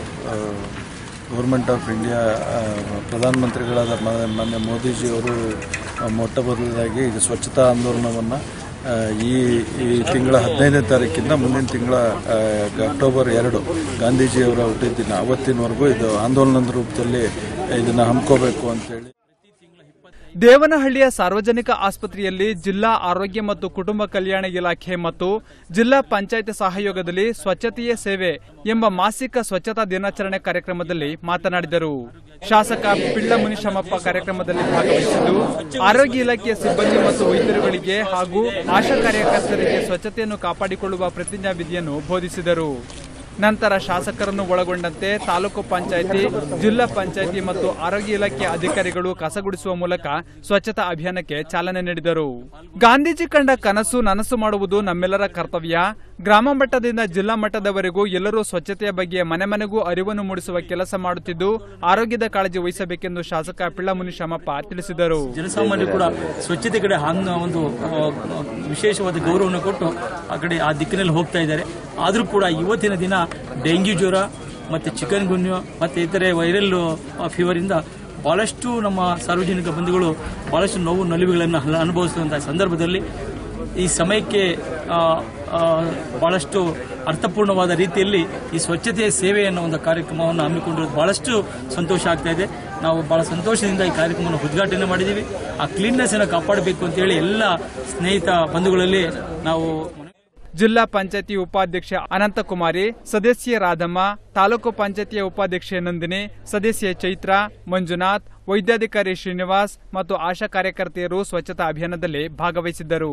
ಗೌರ್ಮೆಂಟ್ ಆಫ್ ಇಂಡಿಯಾ ಆ, ಪ್ರಧಾನಮಂತ್ರಿಗಳಾದ ಮ- ಮಾನ್ಯ ಮೋದಿಜಿಯವರು ಆ, ಮೊಟ್ಟ ಮೊದಲದಾಗಿ ಇದು ಸ್ವಚ್ಛತಾ ಆಂದೋಲನವನ್ನು ಆ, ಈ ಈ ತಿಂಗಳ ಹದಿನೈದನೇ ತಾರೀಕಿಂದ ಮುಂದಿನ ತಿಂಗಳ ಆ, ಅಕ್ಟೋಬರ್ ಎರಡು ಗಾಂಧೀಜಿಯವರ ಹುಟ್ಟಿದ ದಿನ ಅವತ್ತಿನವರೆಗೂ ಇದು ಆಂದೋಲನದ ರೂಪದಲ್ಲಿ ಇದನ್ನು ಹಮ್ಮಿಕೋಬೇಕು ಅಂತೇಳಿ ದೇವನಹಳ್ಳಿಯ ಸಾರ್ವಜನಿಕ ಆಸ್ಪತ್ರೆಯಲ್ಲಿ ಜಿಲ್ಲಾ ಆರೋಗ್ಯ ಮತ್ತು ಕುಟುಂಬ ಕಲ್ಯಾಣ ಇಲಾಖೆ ಮತ್ತು ಜಿಲ್ಲಾ ಪಂಚಾಯತ್ ಸಹಯೋಗದಲ್ಲಿ ಸ್ವಚ್ಛತೆಯೇ ಸೇವೆ ಎಂಬ ಮಾಸಿಕ ಸ್ವಚ್ಛತಾ ದಿನಾಚರಣೆ ಕಾರ್ಯಕ್ರಮದಲ್ಲಿ ಮಾತನಾಡಿದರು ಶಾಸಕ ಪಿಳ್ಳ ಮುನಿಶಮಪ್ಪ ಕಾರ್ಯಕ್ರಮದಲ್ಲಿ ಭಾಗವಹಿಸಿದ್ದು ಆರೋಗ್ಯ ಇಲಾಖೆಯ ಸಿಬ್ಬಂದಿ ಮತ್ತು ವೈದ್ಯರುಗಳಿಗೆ ಹಾಗೂ ಆಶಾ ಕಾರ್ಯಕರ್ತರಿಗೆ ಸ್ವಚ್ಛತೆಯನ್ನು ಕಾಪಾಡಿಕೊಳ್ಳುವ ಪ್ರತಿಜ್ಞಾವಿಧಿಯನ್ನು ಬೋಧಿಸಿದರು ನಂತರ ಶಾಸಕರನ್ನು ಒಳಗೊಂಡಂತೆ ತಾಲೂಕು ಪಂಚಾಯಿತಿ ಜಿಲ್ಲಾ ಪಂಚಾಯಿತಿ ಮತ್ತು ಆರೋಗ್ಯ ಇಲಾಖೆಯ ಅಧಿಕಾರಿಗಳು ಕಸಗುಡಿಸುವ ಮೂಲಕ ಸ್ವಚ್ಛತಾ ಅಭಿಯಾನಕ್ಕೆ ಚಾಲನೆ ನೀಡಿದರು ಗಾಂಧೀಜಿ ಕಂಡ ಕನಸು ನನಸು ಮಾಡುವುದು ನಮ್ಮೆಲ್ಲರ ಕರ್ತವ್ಯ ಗ್ರಾಮ ಮಟ್ಟದಿಂದ ಜಿಲ್ಲಾ ಮಟ್ಟದವರೆಗೂ ಎಲ್ಲರೂ ಸ್ವಚ್ಛತೆಯ ಬಗ್ಗೆ ಮನೆ ಮನೆಗೂ ಅರಿವನ್ನು ಮೂಡಿಸುವ ಕೆಲಸ ಮಾಡುತ್ತಿದ್ದು ಆರೋಗ್ಯದ ಕಾಳಜಿ ವಹಿಸಬೇಕೆಂದು ಶಾಸಕ ಪಿಳ್ಳಮುನಿ ಶಾಮಪ್ಪ ತಿಳಿಸಿದರು ಜನಸಾಮಾನ್ಯರು ಕೂಡ ಸ್ವಚ್ಛತೆ ಕಡೆ ಹಂಗ ಒಂದು ಆ, ವಿಶೇಷವಾದ ಗೌರವವನ್ನು ಕೊಟ್ಟು ಆ ಕಡೆ ಆ ದಿಕ್ಕಿನಲ್ಲಿ ಹೋಗ್ತಾ ಇದ್ದಾರೆ ಆದರೂ ಕೂಡ ಇವತ್ತಿನ ದಿನ ಡೆಂಗ್ಯೂ ಜ್ವರ ಮತ್ತು ಚಿಕನ್ ಗುನ್ಯು ಮತ್ತು ಇತರೆ ವೈರಲ್ ಫೀವರಿಂದ ಬಹಳಷ್ಟು ನಮ್ಮ ಸಾರ್ವಜನಿಕ ಬಂಧುಗಳು ಬಹಳಷ್ಟು ನೋವು ನಲಿವುಗಳನ್ನು ಹಲ- ಅನುಭವಿಸುವಂತಹ ಸಂದರ್ಭದಲ್ಲಿ ಈ ಸಮಯಕ್ಕೆ ಆ, ಆ, ಬಹಳಷ್ಟು ಅರ್ಥಪೂರ್ಣವಾದ ರೀತಿಯಲ್ಲಿ ಈ ಸ್ವಚ್ಛತೆಯ ಸೇವೆ ಅನ್ನೋ ಒಂದು ಕಾರ್ಯಕ್ರಮವನ್ನು ಹಮ್ಮಿಕೊಂಡಿರೋದು ಬಹಳಷ್ಟು ಸಂತೋಷ ಆಗ್ತಾ ಇದೆ ನಾವು ಬಹಳ ಸಂತೋಷದಿಂದ ಈ ಕಾರ್ಯಕ್ರಮವನ್ನು ಉದ್ಘಾಟನೆ ಮಾಡಿದ್ದೀವಿ ಆ ಕ್ಲೀನ್ನೆಸ್ ಅನ್ನು ಕಾಪಾಡಬೇಕು ಅಂತೇಳಿ ಎಲ್ಲ ಸ್ನೇಹಿತ ಬಂಧುಗಳಲ್ಲಿ ನಾವು ಜಿಲ್ಲಾ ಪಂಚಾಯತಿ ಉಪಾಧ್ಯಕ್ಷೆ ಅನಂತಕುಮಾರಿ ಸದಸ್ಯೆ ರಾಧಮ್ಮ ತಾಲೂಕು ಪಂಚಾಯತಿಯ ಉಪಾಧ್ಯಕ್ಷೆ ನಂದಿನಿ ಸದಸ್ಯೆ ಚೈತ್ರ ಮಂಜುನಾಥ್ ವೈದ್ಯಾಧಿಕಾರಿ ಶ್ರೀನಿವಾಸ್ ಮತ್ತು ಆಶಾ ಕಾರ್ಯಕರ್ತೆಯರು ಸ್ವಚ್ಛತಾ ಅಭಿಯಾನದಲ್ಲಿ ಭಾಗವಹಿಸಿದ್ದರು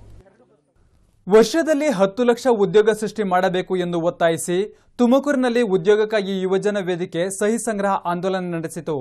ವರ್ಷದಲ್ಲಿ ಹತ್ತು ಲಕ್ಷ ಉದ್ಯೋಗ ಸೃಷ್ಟಿ ಮಾಡಬೇಕು ಎಂದು ಒತ್ತಾಯಿಸಿ ತುಮಕೂರಿನಲ್ಲಿ ಉದ್ಯೋಗಕ್ಕಾಗಿ ಯುವಜನ ವೇದಿಕೆ ಸಹಿ ಸಂಗ್ರಹ ಆಂದೋಲನ ನಡೆಸಿತು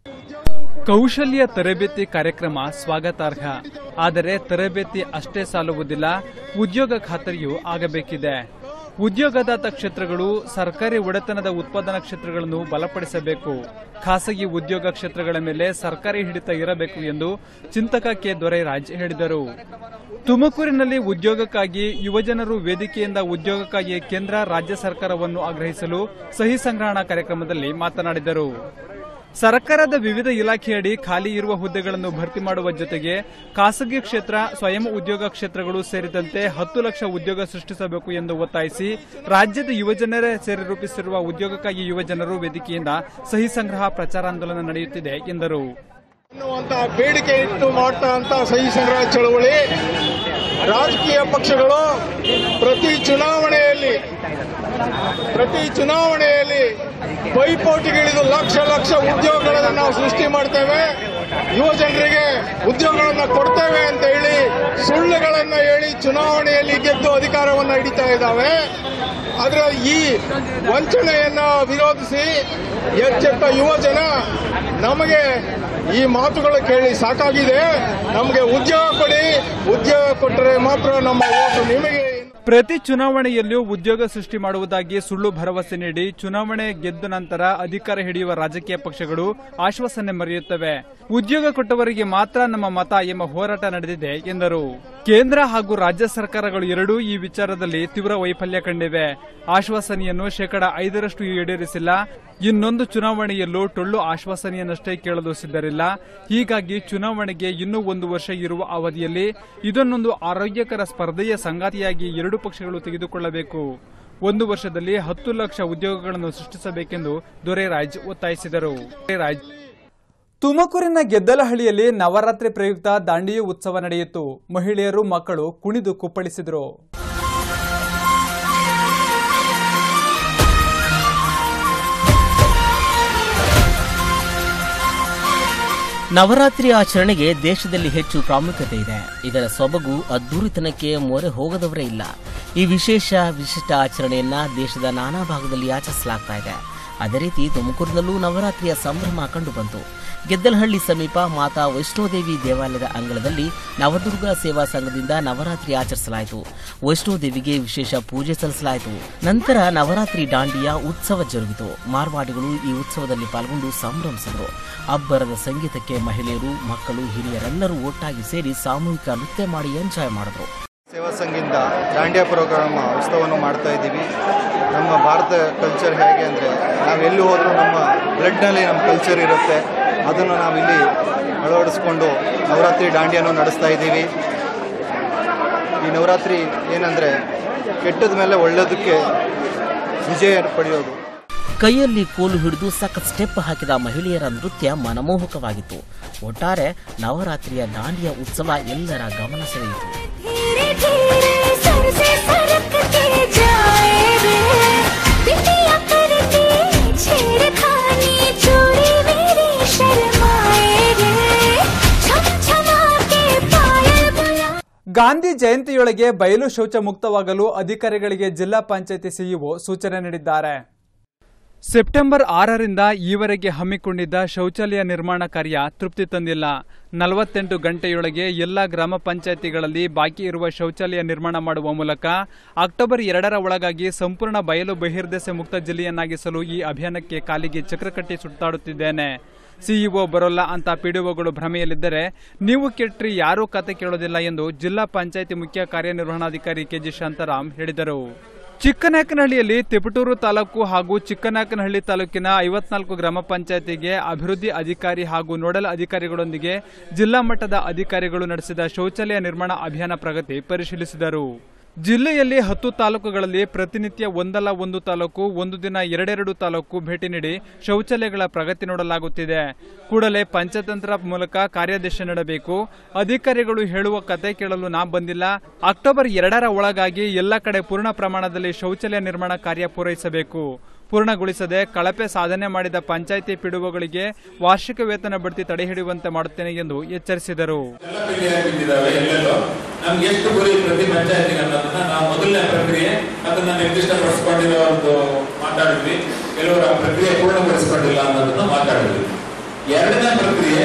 ಕೌಶಲ್ಯ ತರಬೇತಿ ಕಾರ್ಯಕ್ರಮ ಸ್ವಾಗತಾರ್ಹ ಆದರೆ ತರಬೇತಿ ಅಷ್ಟೇ ಸಾಲುವುದಿಲ್ಲ ಉದ್ಯೋಗ ಖಾತರಿಯೂ ಆಗಬೇಕಿದೆ ಉದ್ಯೋಗದಾತ ಕ್ಷೇತ್ರಗಳು ಸರ್ಕಾರಿ ಒಡೆತನದ ಉತ್ಪಾದನಾ ಕ್ಷೇತ್ರಗಳನ್ನು ಬಲಪಡಿಸಬೇಕು ಖಾಸಗಿ ಉದ್ಯೋಗ ಕ್ಷೇತ್ರಗಳ ಮೇಲೆ ಸರ್ಕಾರಿ ಹಿಡಿತ ಇರಬೇಕು ಎಂದು ಚಿಂತಕ ಕೆ ದೊರೈರಾಜ್ ಹೇಳಿದರು ತುಮಕೂರಿನಲ್ಲಿ ಉದ್ಯೋಗಕ್ಕಾಗಿ ಯುವಜನರು ವೇದಿಕೆಯಿಂದ ಉದ್ಯೋಗಕ್ಕಾಗಿ ಕೇಂದ್ರ ರಾಜ್ಯ ಸರ್ಕಾರವನ್ನು ಆಗ್ರಹಿಸಲು ಸಹಿ ಸಂಗ್ರಹಣಾ ಕಾರ್ಯಕ್ರಮದಲ್ಲಿ ಮಾತನಾಡಿದರು ಸರ್ಕಾರದ ವಿವಿಧ ಇಲಾಖೆಯಡಿ ಖಾಲಿ ಇರುವ ಹುದ್ದೆಗಳನ್ನು ಭರ್ತಿ ಮಾಡುವ ಜೊತೆಗೆ ಖಾಸಗಿ ಕ್ಷೇತ್ರ ಸ್ವಯಂ ಉದ್ಯೋಗ ಕ್ಷೇತ್ರಗಳು ಸೇರಿದಂತೆ ಹತ್ತು ಲಕ್ಷ ಉದ್ಯೋಗ ಸೃಷ್ಟಿಸಬೇಕು ಎಂದು ಒತ್ತಾಯಿಸಿ ರಾಜ್ಯದ ಯುವಜನರೇ ಸೇರಿ ರೂಪಿಸಿರುವ ಉದ್ಯೋಗಕ್ಕಾಗಿ ಯುವಜನರು ವೇದಿಕೆಯಿಂದ ಸಹಿ ಸಂಗ್ರಹ ಪ್ರಚಾರಾಂದೋಲನ ನಡೆಯುತ್ತಿದೆ ಎಂದರು ಅನ್ನುವಂತ ಬೇಡಿಕೆ ಇಟ್ಟು ಮಾಡ್ತಾ ಅಂತ ಸಹಿ ಸಂಗ್ರಹ ಚಳವಳಿ ರಾಜಕೀಯ ಪಕ್ಷಗಳು ಪ್ರತಿ ಚುನಾವಣೆಯಲ್ಲಿ ಪ್ರತಿ ಚುನಾವಣೆಯಲ್ಲಿ ಪೈಪೋಟಿಗಿಳಿದು ಲಕ್ಷ ಲಕ್ಷ ಉದ್ಯೋಗಗಳನ್ನು ನಾವು ಸೃಷ್ಟಿ ಮಾಡ್ತೇವೆ ಯುವ ಜನರಿಗೆ ಉದ್ಯೋಗಗಳನ್ನು ಕೊಡ್ತೇವೆ ಅಂತ ಹೇಳಿ ಸುಳ್ಳುಗಳನ್ನ ಹೇಳಿ ಚುನಾವಣೆಯಲ್ಲಿ ಗೆದ್ದು ಅಧಿಕಾರವನ್ನು ಹಿಡಿತಾ ಇದ್ದಾವೆ ಆದ್ರೆ ಈ ವಂಚನೆಯನ್ನ ವಿರೋಧಿಸಿ ಎಚ್ಚೆತ್ತ ಯುವ ಜನ ನಮಗೆ ಈ ಮಾತುಗಳು ಕೇಳಿ ಸಾಕಾಗಿದೆ ನಮಗೆ ಉದ್ಯೋಗ ಕೊಡಿ ಉದ್ಯೋಗ ಕೊಟ್ಟರೆ ಮಾತ್ರ ನಮ್ಮ ಓಟು ನಿಮಗೆ ಪ್ರತಿ ಚುನಾವಣೆಯಲ್ಲೂ ಉದ್ಯೋಗ ಸೃಷ್ಟಿ ಮಾಡುವುದಾಗಿ ಸುಳ್ಳು ಭರವಸೆ ನೀಡಿ ಚುನಾವಣೆ ಗೆದ್ದ ನಂತರ ಅಧಿಕಾರ ಹಿಡಿಯುವ ರಾಜಕೀಯ ಪಕ್ಷಗಳು ಆಶ್ವಾಸನೆ ಮರೆಯುತ್ತವೆ ಉದ್ಯೋಗ ಕೊಟ್ಟವರಿಗೆ ಮಾತ್ರ ನಮ್ಮ ಮತ ಎಂಬ ಹೋರಾಟ ನಡೆದಿದೆ ಎಂದರು ಕೇಂದ್ರ ಹಾಗೂ ರಾಜ್ಯ ಸರ್ಕಾರಗಳು ಎರಡೂ ಈ ವಿಚಾರದಲ್ಲಿ ತೀವ್ರ ವೈಫಲ್ಯ ಕಂಡಿವೆ ಆಶ್ವಾಸನೆಯನ್ನು ಶೇಕಡ ಐದರಷ್ಟು ಈಡೇರಿಸಿಲ್ಲ ಇನ್ನೊಂದು ಚುನಾವಣೆಯಲ್ಲೂ ಟೊಳ್ಳು ಆಶ್ವಾಸನೆಯನ್ನಷ್ಟೇ ಕೇಳಲು ಸಿದ್ಧರಿಲ್ಲ ಹೀಗಾಗಿ ಚುನಾವಣೆಗೆ ಇನ್ನೂ ಒಂದು ವರ್ಷ ಇರುವ ಅವಧಿಯಲ್ಲಿ ಇದನ್ನೊಂದು ಆರೋಗ್ಯಕರ ಸ್ಪರ್ಧೆಯ ಸಂಗಾತಿಯಾಗಿ ಎರಡೂ ಪಕ್ಷಗಳು ತೆಗೆದುಕೊಳ್ಳಬೇಕು ಒಂದು ವರ್ಷದಲ್ಲಿ ಹತ್ತು ಲಕ್ಷ ಉದ್ಯೋಗಗಳನ್ನು ಸೃಷ್ಟಿಸಬೇಕೆಂದು ದೊರೆರಾಜ್ ಒತ್ತಾಯಿಸಿದರು ದೊರೆರಾಜ್ ತುಮಕೂರಿನ ಗೆದ್ದಲಹಳ್ಳಿಯಲ್ಲಿ ನವರಾತ್ರಿ ಪ್ರಯುಕ್ತ ದಾಂಡಿಯು ಉತ್ಸವ ನಡೆಯಿತು ಮಹಿಳೆಯರು ಮಕ್ಕಳು ಕುಣಿದು ಕುಪ್ಪಳಿಸಿದರು ನವರಾತ್ರಿ ಆಚರಣೆಗೆ ದೇಶದಲ್ಲಿ ಹೆಚ್ಚು ಪ್ರಾಮುಖ್ಯತೆ ಇದೆ ಇದರ ಸೊಬಗು ಅದ್ದೂರಿತನಕ್ಕೆ ಮೊರೆ ಹೋಗದವರೇ ಇಲ್ಲ ಈ ವಿಶೇಷ ವಿಶಿಷ್ಟ ಆಚರಣೆಯನ್ನ ದೇಶದ ನಾನಾ ಭಾಗದಲ್ಲಿ ಆಚರಿಸಲಾಗ್ತಾ ಇದೆ ಅದೇ ರೀತಿ ತುಮಕೂರಿನಲ್ಲೂ ನವರಾತ್ರಿಯ ಸಂಭ್ರಮ ಕಂಡುಬಂತು ಗೆದ್ದಲಹಳ್ಳಿ ಸಮೀಪ ಮಾತಾ ವೈಷ್ಣೋದೇವಿ ದೇವಾಲಯದ ಅಂಗಳದಲ್ಲಿ ನವದುರ್ಗ ಸೇವಾ ಸಂಘದಿಂದ ನವರಾತ್ರಿ ಆಚರಿಸಲಾಯಿತು ವೈಷ್ಣೋದೇವಿಗೆ ವಿಶೇಷ ಪೂಜೆ ಸಲ್ಲಿಸಲಾಯಿತು ನಂತರ ನವರಾತ್ರಿ ದಾಂಡಿಯ ಉತ್ಸವ ಜರುಗಿತು ಮಾರ್ವಾಡಿಗಳು ಈ ಉತ್ಸವದಲ್ಲಿ ಪಾಲ್ಗೊಂಡು ಸಂಭ್ರಮಿಸಿದರು ಅಬ್ಬರದ ಸಂಗೀತಕ್ಕೆ ಮಹಿಳೆಯರು ಮಕ್ಕಳು ಹಿರಿಯರೆಲ್ಲರೂ ಒಟ್ಟಾಗಿ ಸೇರಿ ಸಾಮೂಹಿಕ ನೃತ್ಯ ಮಾಡಿ ಎಂಜಾಯ್ ಮಾಡಿದ್ರು ಸೇವಾ ಸಂಘದಿಂದ ದಾಂಡ್ಯಾ ಪ್ರೋಗ್ರಾಮ್ ಉತ್ಸವವನ್ನು ಮಾಡ್ತಾ ಇದ್ದೀವಿ ನಮ್ಮ ಭಾರತ ಕಲ್ಚರ್ ಹೇಗೆ ಅಂದರೆ ನಾವು ಎಲ್ಲಿ ಹೋದರೂ ನಮ್ಮ ಬ್ಲಡ್ನಲ್ಲಿ ನಮ್ಮ ಕಲ್ಚರ್ ಇರುತ್ತೆ ಅದನ್ನು ನಾವಿಲ್ಲಿ ಅಳವಡಿಸ್ಕೊಂಡು ನವರಾತ್ರಿ ದಾಂಡ್ಯನೂ ನಡೆಸ್ತಾ ಇದ್ದೀವಿ ಈ ನವರಾತ್ರಿ ಏನಂದರೆ ಕೆಟ್ಟದ ಮೇಲೆ ಒಳ್ಳೆಯದಕ್ಕೆ ವಿಜಯ ಪಡೆಯೋದು ಕೈಯಲ್ಲಿ ಕೋಲು ಹಿಡಿದು ಸಖತ್ ಸ್ಟೆಪ್ ಹಾಕಿದ ಮಹಿಳೆಯರ ನೃತ್ಯ ಮನಮೋಹಕವಾಗಿತ್ತು ಒಟ್ಟಾರೆ ನವರಾತ್ರಿಯ ದಾಂಡಿಯ ಉತ್ಸವ ಎಲ್ಲರ ಗಮನ ಸೆಳೆಯಿತು धीरे धीरे सर से सरकते जाए रे बिटिया करती छेड़खानी चोरी मेरी शर्माए रे छम छमा के पायल बुला ಗಾಂಧಿ ಜಯಂತಿಯೊಳಗೆ ಬಯಲು ಶೌಚ ಮುಕ್ತವಾಗಲು ಅಧಿಕಾರಿಗಳಿಗೆ ಜಿಲ್ಲಾ ಪಂಚಾಯತಿ ಸಿಇಒ ಸೂಚನೆ ನೀಡಿದ್ದಾರೆ ಸೆಪ್ಟೆಂಬರ್ ಆರರಿಂದ ಈವರೆಗೆ ಹಮ್ಮಿಕೊಂಡಿದ್ದ ಶೌಚಾಲಯ ನಿರ್ಮಾಣ ಕಾರ್ಯ ತೃಪ್ತಿ ತಂದಿಲ್ಲ ನಲವತ್ತೆಂಟು ಗಂಟೆಯೊಳಗೆ ಎಲ್ಲ ಗ್ರಾಮ ಪಂಚಾಯತಿಗಳಲ್ಲಿ ಬಾಕಿ ಇರುವ ಶೌಚಾಲಯ ನಿರ್ಮಾಣ ಮಾಡುವ ಮೂಲಕ ಅಕ್ಟೋಬರ್ ಎರಡರ ಒಳಗಾಗಿ ಸಂಪೂರ್ಣ ಬಯಲು ಬಹಿರ್ದೆಸೆ ಮುಕ್ತ ಜಿಲ್ಲೆಯನ್ನಾಗಿಸಲು ಈ ಅಭಿಯಾನಕ್ಕೆ ಕಾಲಿಗೆ ಚಕ್ರ ಕಟ್ಟಿ ಸುತ್ತಾಡುತ್ತಿದ್ದೇನೆ ಸಿಇಒ ಬರೋಲ್ಲ ಅಂತ ಪಿಡಿಒಗಳು ಭ್ರಮೆಯಲ್ಲಿದ್ದರೆ ನೀವು ಕೆಟ್ರಿ ಯಾರೂ ಕತೆ ಕೇಳೋದಿಲ್ಲ ಎಂದು ಜಿಲ್ಲಾ ಪಂಚಾಯಿತಿ ಮುಖ್ಯ ಕಾರ್ಯನಿರ್ವಹಣಾಧಿಕಾರಿ ಕೆಜಿ ಶಾಂತಾರಾಮ್ ಹೇಳಿದರು ಚಿಕ್ಕನಾಯಕನಹಳ್ಳಿಯಲ್ಲಿ ತಿಪಟೂರು ತಾಲೂಕು ಹಾಗೂ ಚಿಕ್ಕನಾಯಕನಹಳ್ಳಿ ತಾಲೂಕಿನ ಐವತ್ನಾಲ್ಕು ಗ್ರಾಮ ಪಂಚಾಯತಿಗೆ ಅಭಿವೃದ್ಧಿ ಅಧಿಕಾರಿ ಹಾಗೂ ನೋಡಲ್ ಅಧಿಕಾರಿಗಳೊಂದಿಗೆ ಜಿಲ್ಲಾ ಮಟ್ಟದ ಅಧಿಕಾರಿಗಳು ನಡೆಸಿದ ಶೌಚಾಲಯ ನಿರ್ಮಾಣ ಅಭಿಯಾನ ಪ್ರಗತಿ ಪರಿಶೀಲಿಸಿದರು ಜಿಲ್ಲೆಯಲ್ಲಿ ಹತ್ತು ತಾಲೂಕುಗಳಲ್ಲಿ ಪ್ರತಿನಿತ್ಯ ಒಂದಲ್ಲ ಒಂದು ತಾಲೂಕು ಒಂದು ದಿನ ಎರಡೆರಡು ತಾಲೂಕು ಭೇಟಿ ನೀಡಿ ಶೌಚಾಲಯಗಳ ಪ್ರಗತಿ ನೋಡಲಾಗುತ್ತಿದೆ ಕೂಡಲೇ ಪಂಚತಂತ್ರ ಮೂಲಕ ಕಾರ್ಯಾದೇಶ ನೀಡಬೇಕು ಅಧಿಕಾರಿಗಳು ಹೇಳುವ ಕತೆ ಕೇಳಲು ನಾ ಬಂದಿಲ್ಲ ಅಕ್ಟೋಬರ್ ಎರಡರ ಒಳಗಾಗಿ ಎಲ್ಲ ಕಡೆ ಪೂರ್ಣ ಪ್ರಮಾಣದಲ್ಲಿ ಶೌಚಾಲಯ ನಿರ್ಮಾಣ ಕಾರ್ಯ ಪೂರೈಸಬೇಕು ಪೂರ್ಣಗೊಳಿಸದೆ ಕಳಪೆ ಸಾಧನೆ ಮಾಡಿದ ಪಂಚಾಯಿತಿ ಪಿಡುವಗಳಿಗೆ ವಾರ್ಷಿಕ ವೇತನ ಬಡ್ತಿ ತಡೆಹಿಡಿಯುವಂತೆ ಮಾಡುತ್ತೇನೆ ಎಂದು ಎಚ್ಚರಿಸಿದರು ಬಿದ್ದಿದ್ದಾವೆ ಎಲ್ಲೆಲ್ಲೋ ನಮ್ಗೆ ಎಷ್ಟು ಗುರಿ ಪ್ರತಿ ಪಂಚಾಯತಿಗೆ ಅನ್ನೋದನ್ನ ನಾವು ಮೊದಲನೇ ಪ್ರಕ್ರಿಯೆ ಅದನ್ನ ನಿರ್ದಿಷ್ಟಪಡಿಸ್ಕೊಂಡಿರೋ ಒಂದು ಮಾತಾಡಿದ್ವಿ ಕೆಲವರು ಆ ಪ್ರಕ್ರಿಯೆ ಪೂರ್ಣಗೊಳಿಸ್ಕೊಂಡಿಲ್ಲ ಅನ್ನೋದನ್ನ ಮಾತಾಡಿದ್ವಿ ಎರಡನೇ ಪ್ರಕ್ರಿಯೆ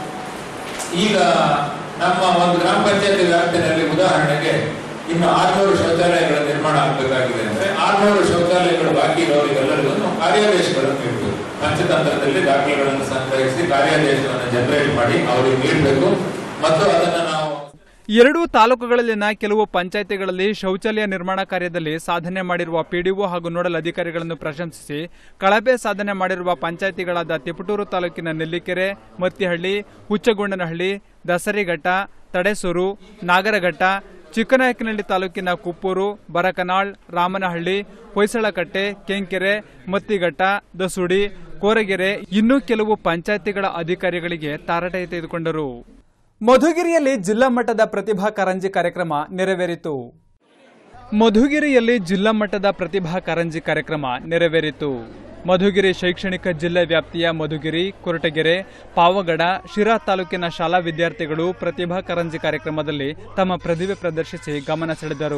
ಈಗ ನಮ್ಮ ಒಂದು ಗ್ರಾಮ ಪಂಚಾಯತಿ ವ್ಯಾಪ್ತಿನಲ್ಲಿ ಉದಾಹರಣೆಗೆ ಇನ್ನು ಆರ್ನೂರು ಶೌಚಾಲಯಗಳ ನಿರ್ಮಾಣ ಆಗಬೇಕಾಗಿದೆ ಅಂದ್ರೆ ಆರ್ನೂರು ಶೌಚಾಲಯಗಳು ಬಾಕಿ ಇರೋರಿಗೆಲ್ಲರಿಗೂ ನಾವು ಕಾರ್ಯಾದೇಶಗಳನ್ನು ನೀಡಬೇಕು ಪಂಚತಂತ್ರದಲ್ಲಿ ದಾಖಲೆಗಳನ್ನು ಸಂಗ್ರಹಿಸಿ ಕಾರ್ಯಾದೇಶವನ್ನು ಜನರೇಟ್ ಮಾಡಿ ಅವರಿಗೆ ನೀಡಬೇಕು ಮತ್ತು ಅದನ್ನ ನಾವು ಎರಡೂ ತಾಲೂಕುಗಳಲ್ಲಿನ ಕೆಲವು ಪಂಚಾಯಿತಿಗಳಲ್ಲಿ ಶೌಚಾಲಯ ನಿರ್ಮಾಣ ಕಾರ್ಯದಲ್ಲಿ ಸಾಧನೆ ಮಾಡಿರುವ ಪಿಡಿಒ ಹಾಗೂ ನೋಡಲ್ ಅಧಿಕಾರಿಗಳನ್ನು ಪ್ರಶಂಸಿಸಿ ಕಳಪೆ ಸಾಧನೆ ಮಾಡಿರುವ ಪಂಚಾಯಿತಿಗಳಾದ ತಿಪಟೂರು ತಾಲೂಕಿನ ನೆಲ್ಲಿಕೆರೆ ಮತ್ತಿಹಳ್ಳಿ ಹುಚ್ಚಗೊಂಡನಹಳ್ಳಿ ದಸರಿಘಟ್ಟ ತಡೆಸೂರು ನಾಗರಘಟ್ಟ ಚಿಕ್ಕನಾಯಕನಹಳ್ಳಿ ತಾಲೂಕಿನ ಕುಪ್ಪೂರು ಬರಕನಾಳ್ ರಾಮನಹಳ್ಳಿ ಹೊಯ್ಸಳಕಟ್ಟೆ ಕೆಂಕೆರೆ ಮತ್ತಿಘಟ್ಟ ದಸುಡಿ ಕೋರಗೆರೆ ಇನ್ನೂ ಕೆಲವು ಪಂಚಾಯಿತಿಗಳ ಅಧಿಕಾರಿಗಳಿಗೆ ತಾರಟೆ ತೆಗೆದುಕೊಂಡರು ಮಧುಗಿರಿಯಲ್ಲಿ ಜಿಲ್ಲಾ ಮಟ್ಟದ ಪ್ರತಿಭಾ ಕಾರಂಜಿ ಕಾರ್ಯಕ್ರಮ ನೆರವೇರಿತು ಮಧುಗಿರಿಯಲ್ಲಿ ಜಿಲ್ಲಾ ಮಟ್ಟದ ಪ್ರತಿಭಾ ಕಾರಂಜಿ ಕಾರ್ಯಕ್ರಮ ನೆರವೇರಿತು ಮಧುಗಿರಿ ಶೈಕ್ಷಣಿಕ ಜಿಲ್ಲೆ ವ್ಯಾಪ್ತಿಯ ಮಧುಗಿರಿ ಕೊರಟಗೆರೆ ಪಾವಗಡ ಶಿರಾ ತಾಲೂಕಿನ ಶಾಲಾ ವಿದ್ಯಾರ್ಥಿಗಳು ಪ್ರತಿಭಾ ಕಾರಂಜಿ ಕಾರ್ಯಕ್ರಮದಲ್ಲಿ ತಮ್ಮ ಪ್ರತಿಭೆ ಪ್ರದರ್ಶಿಸಿ ಗಮನ ಸೆಳೆದರು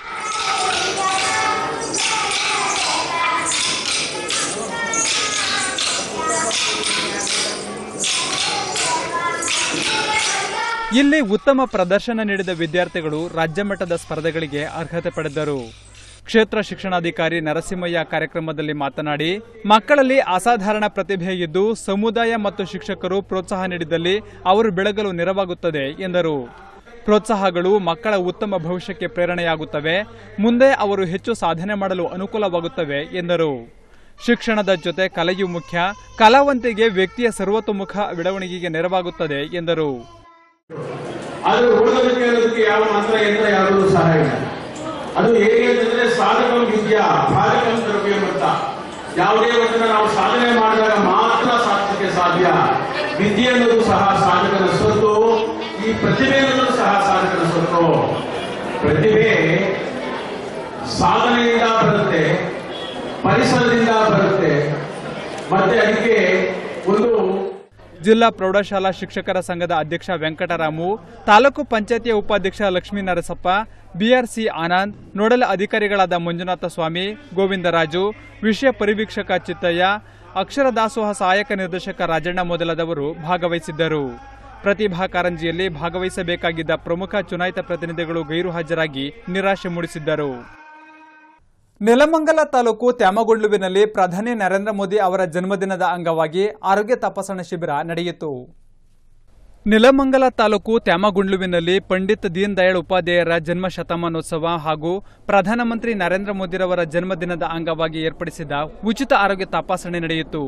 ಇಲ್ಲಿ ಉತ್ತಮ ಪ್ರದರ್ಶನ ನೀಡಿದ ವಿದ್ಯಾರ್ಥಿಗಳು ರಾಜ್ಯ ಮಟ್ಟದ ಸ್ಪರ್ಧೆಗಳಿಗೆ ಅರ್ಹತೆ ಪಡೆದರು ಕ್ಷೇತ್ರ ಶಿಕ್ಷಣಾಧಿಕಾರಿ ನರಸಿಂಹಯ್ಯ ಕಾರ್ಯಕ್ರಮದಲ್ಲಿ ಮಾತನಾಡಿ ಮಕ್ಕಳಲ್ಲಿ ಅಸಾಧಾರಣ ಪ್ರತಿಭೆ ಇದ್ದು ಸಮುದಾಯ ಮತ್ತು ಶಿಕ್ಷಕರು ಪ್ರೋತ್ಸಾಹ ನೀಡಿದಲ್ಲಿ ಅವರು ಬೆಳಗಲು ನೆರವಾಗುತ್ತದೆ ಎಂದರು ಪ್ರೋತ್ಸಾಹಗಳು ಮಕ್ಕಳ ಉತ್ತಮ ಭವಿಷ್ಯಕ್ಕೆ ಪ್ರೇರಣೆಯಾಗುತ್ತವೆ ಮುಂದೆ ಅವರು ಹೆಚ್ಚು ಸಾಧನೆ ಮಾಡಲು ಅನುಕೂಲವಾಗುತ್ತವೆ ಎಂದರು ಶಿಕ್ಷಣದ ಜೊತೆ ಕಲೆಯೂ ಮುಖ್ಯ ಕಲಾವಂತಿಗೆ ವ್ಯಕ್ತಿಯ ಸರ್ವತೋಮುಖ ಬೆಳವಣಿಗೆಗೆ ನೆರವಾಗುತ್ತದೆ ಎಂದರು ಆದ್ರೆ ಓದೋದಕ್ಕೆ ಅನ್ನೋದಕ್ಕೆ ಯಾವ ಮಂತ್ರ ಯಂತ್ರ ಯಾವುದೂ ಸಹಾಯ ಇಲ್ಲ ಅದು ಹೇಗೆ ಅಂತಂದ್ರೆ ಸಾಧಕಂ ವಿದ್ಯಾ ಸಾಧಕಂ ದ್ರವ್ಯಂ ಅಂತ ಯಾವುದೇ ಒಂದನ್ನ ನಾವು ಸಾಧನೆ ಮಾಡಿದಾಗ ಮಾತ್ರ ಸಾಧಿಸಕ್ಕೆ ಸಾಧ್ಯ ವಿದ್ಯೆ ಅನ್ನೋದು ಸಹ ಸಾಧಕನ ಸ್ವತ್ತು ಈ ಪ್ರತಿಭೆ ಅನ್ನೋದು ಸಹ ಸಾಧಕನ ಸ್ವತ್ತು ಪ್ರತಿಭೆ ಸಾಧನೆಯಿಂದ ಬರುತ್ತೆ ಪರಿಸರದಿಂದ ಬರುತ್ತೆ ಮತ್ತೆ ಅದಕ್ಕೆ ಒಂದು ಜಿಲ್ಲಾ ಪ್ರೌಢಶಾಲಾ ಶಿಕ್ಷಕರ ಸಂಘದ ಅಧ್ಯಕ್ಷ ವೆಂಕಟರಾಮು ತಾಲೂಕು ಪಂಚಾಯತಿಯ ಉಪಾಧ್ಯಕ್ಷ ಲಕ್ಷ್ಮೀ ನರಸಪ್ಪ ಬಿಆರ್ಸಿ ಆನಂದ್ ನೋಡಲ್ ಅಧಿಕಾರಿಗಳಾದ ಮಂಜುನಾಥ ಸ್ವಾಮಿ ಗೋವಿಂದರಾಜು ವಿಷಯ ಪರಿವೀಕ್ಷಕ ಚಿತ್ತಯ್ಯ ಅಕ್ಷರ ದಾಸೋಹ ಸಹಾಯಕ ನಿರ್ದೇಶಕ ರಾಜಣ್ಣ ಮೊದಲಾದವರು ಭಾಗವಹಿಸಿದ್ದರು ಪ್ರತಿಭಾ ಕಾರಂಜಿಯಲ್ಲಿ ಭಾಗವಹಿಸಬೇಕಾಗಿದ್ದ ಪ್ರಮುಖ ಚುನಾಯಿತ ಪ್ರತಿನಿಧಿಗಳು ಗೈರು ಹಾಜರಾಗಿ ನಿರಾಶೆ ಮೂಡಿಸಿದ್ದರು ನೆಲಮಂಗಲ ತಾಲೂಕು ತ್ಯಾಮಗೊಂಡ್ಲುವಿನಲ್ಲಿ ಪ್ರಧಾನಿ ನರೇಂದ್ರ ಮೋದಿ ಅವರ ಜನ್ಮದಿನದ ಅಂಗವಾಗಿ ಆರೋಗ್ಯ ತಪಾಸಣಾ ಶಿಬಿರ ನಡೆಯಿತು ನೆಲಮಂಗಲ ತಾಲೂಕು ತ್ಯಾಮಗುಂಡ್ಲುವಿನಲ್ಲಿ ಪಂಡಿತ್ ದೀನ್ ದಯಾಳ್ ಉಪಾಧ್ಯಾಯರ ಜನ್ಮ ಶತಮಾನೋತ್ಸವ ಹಾಗೂ ಪ್ರಧಾನಮಂತ್ರಿ ನರೇಂದ್ರ ಮೋದಿರವರ ಜನ್ಮದಿನದ ಅಂಗವಾಗಿ ಏರ್ಪಡಿಸಿದ ಉಚಿತ ಆರೋಗ್ಯ ತಪಾಸಣೆ ನಡೆಯಿತು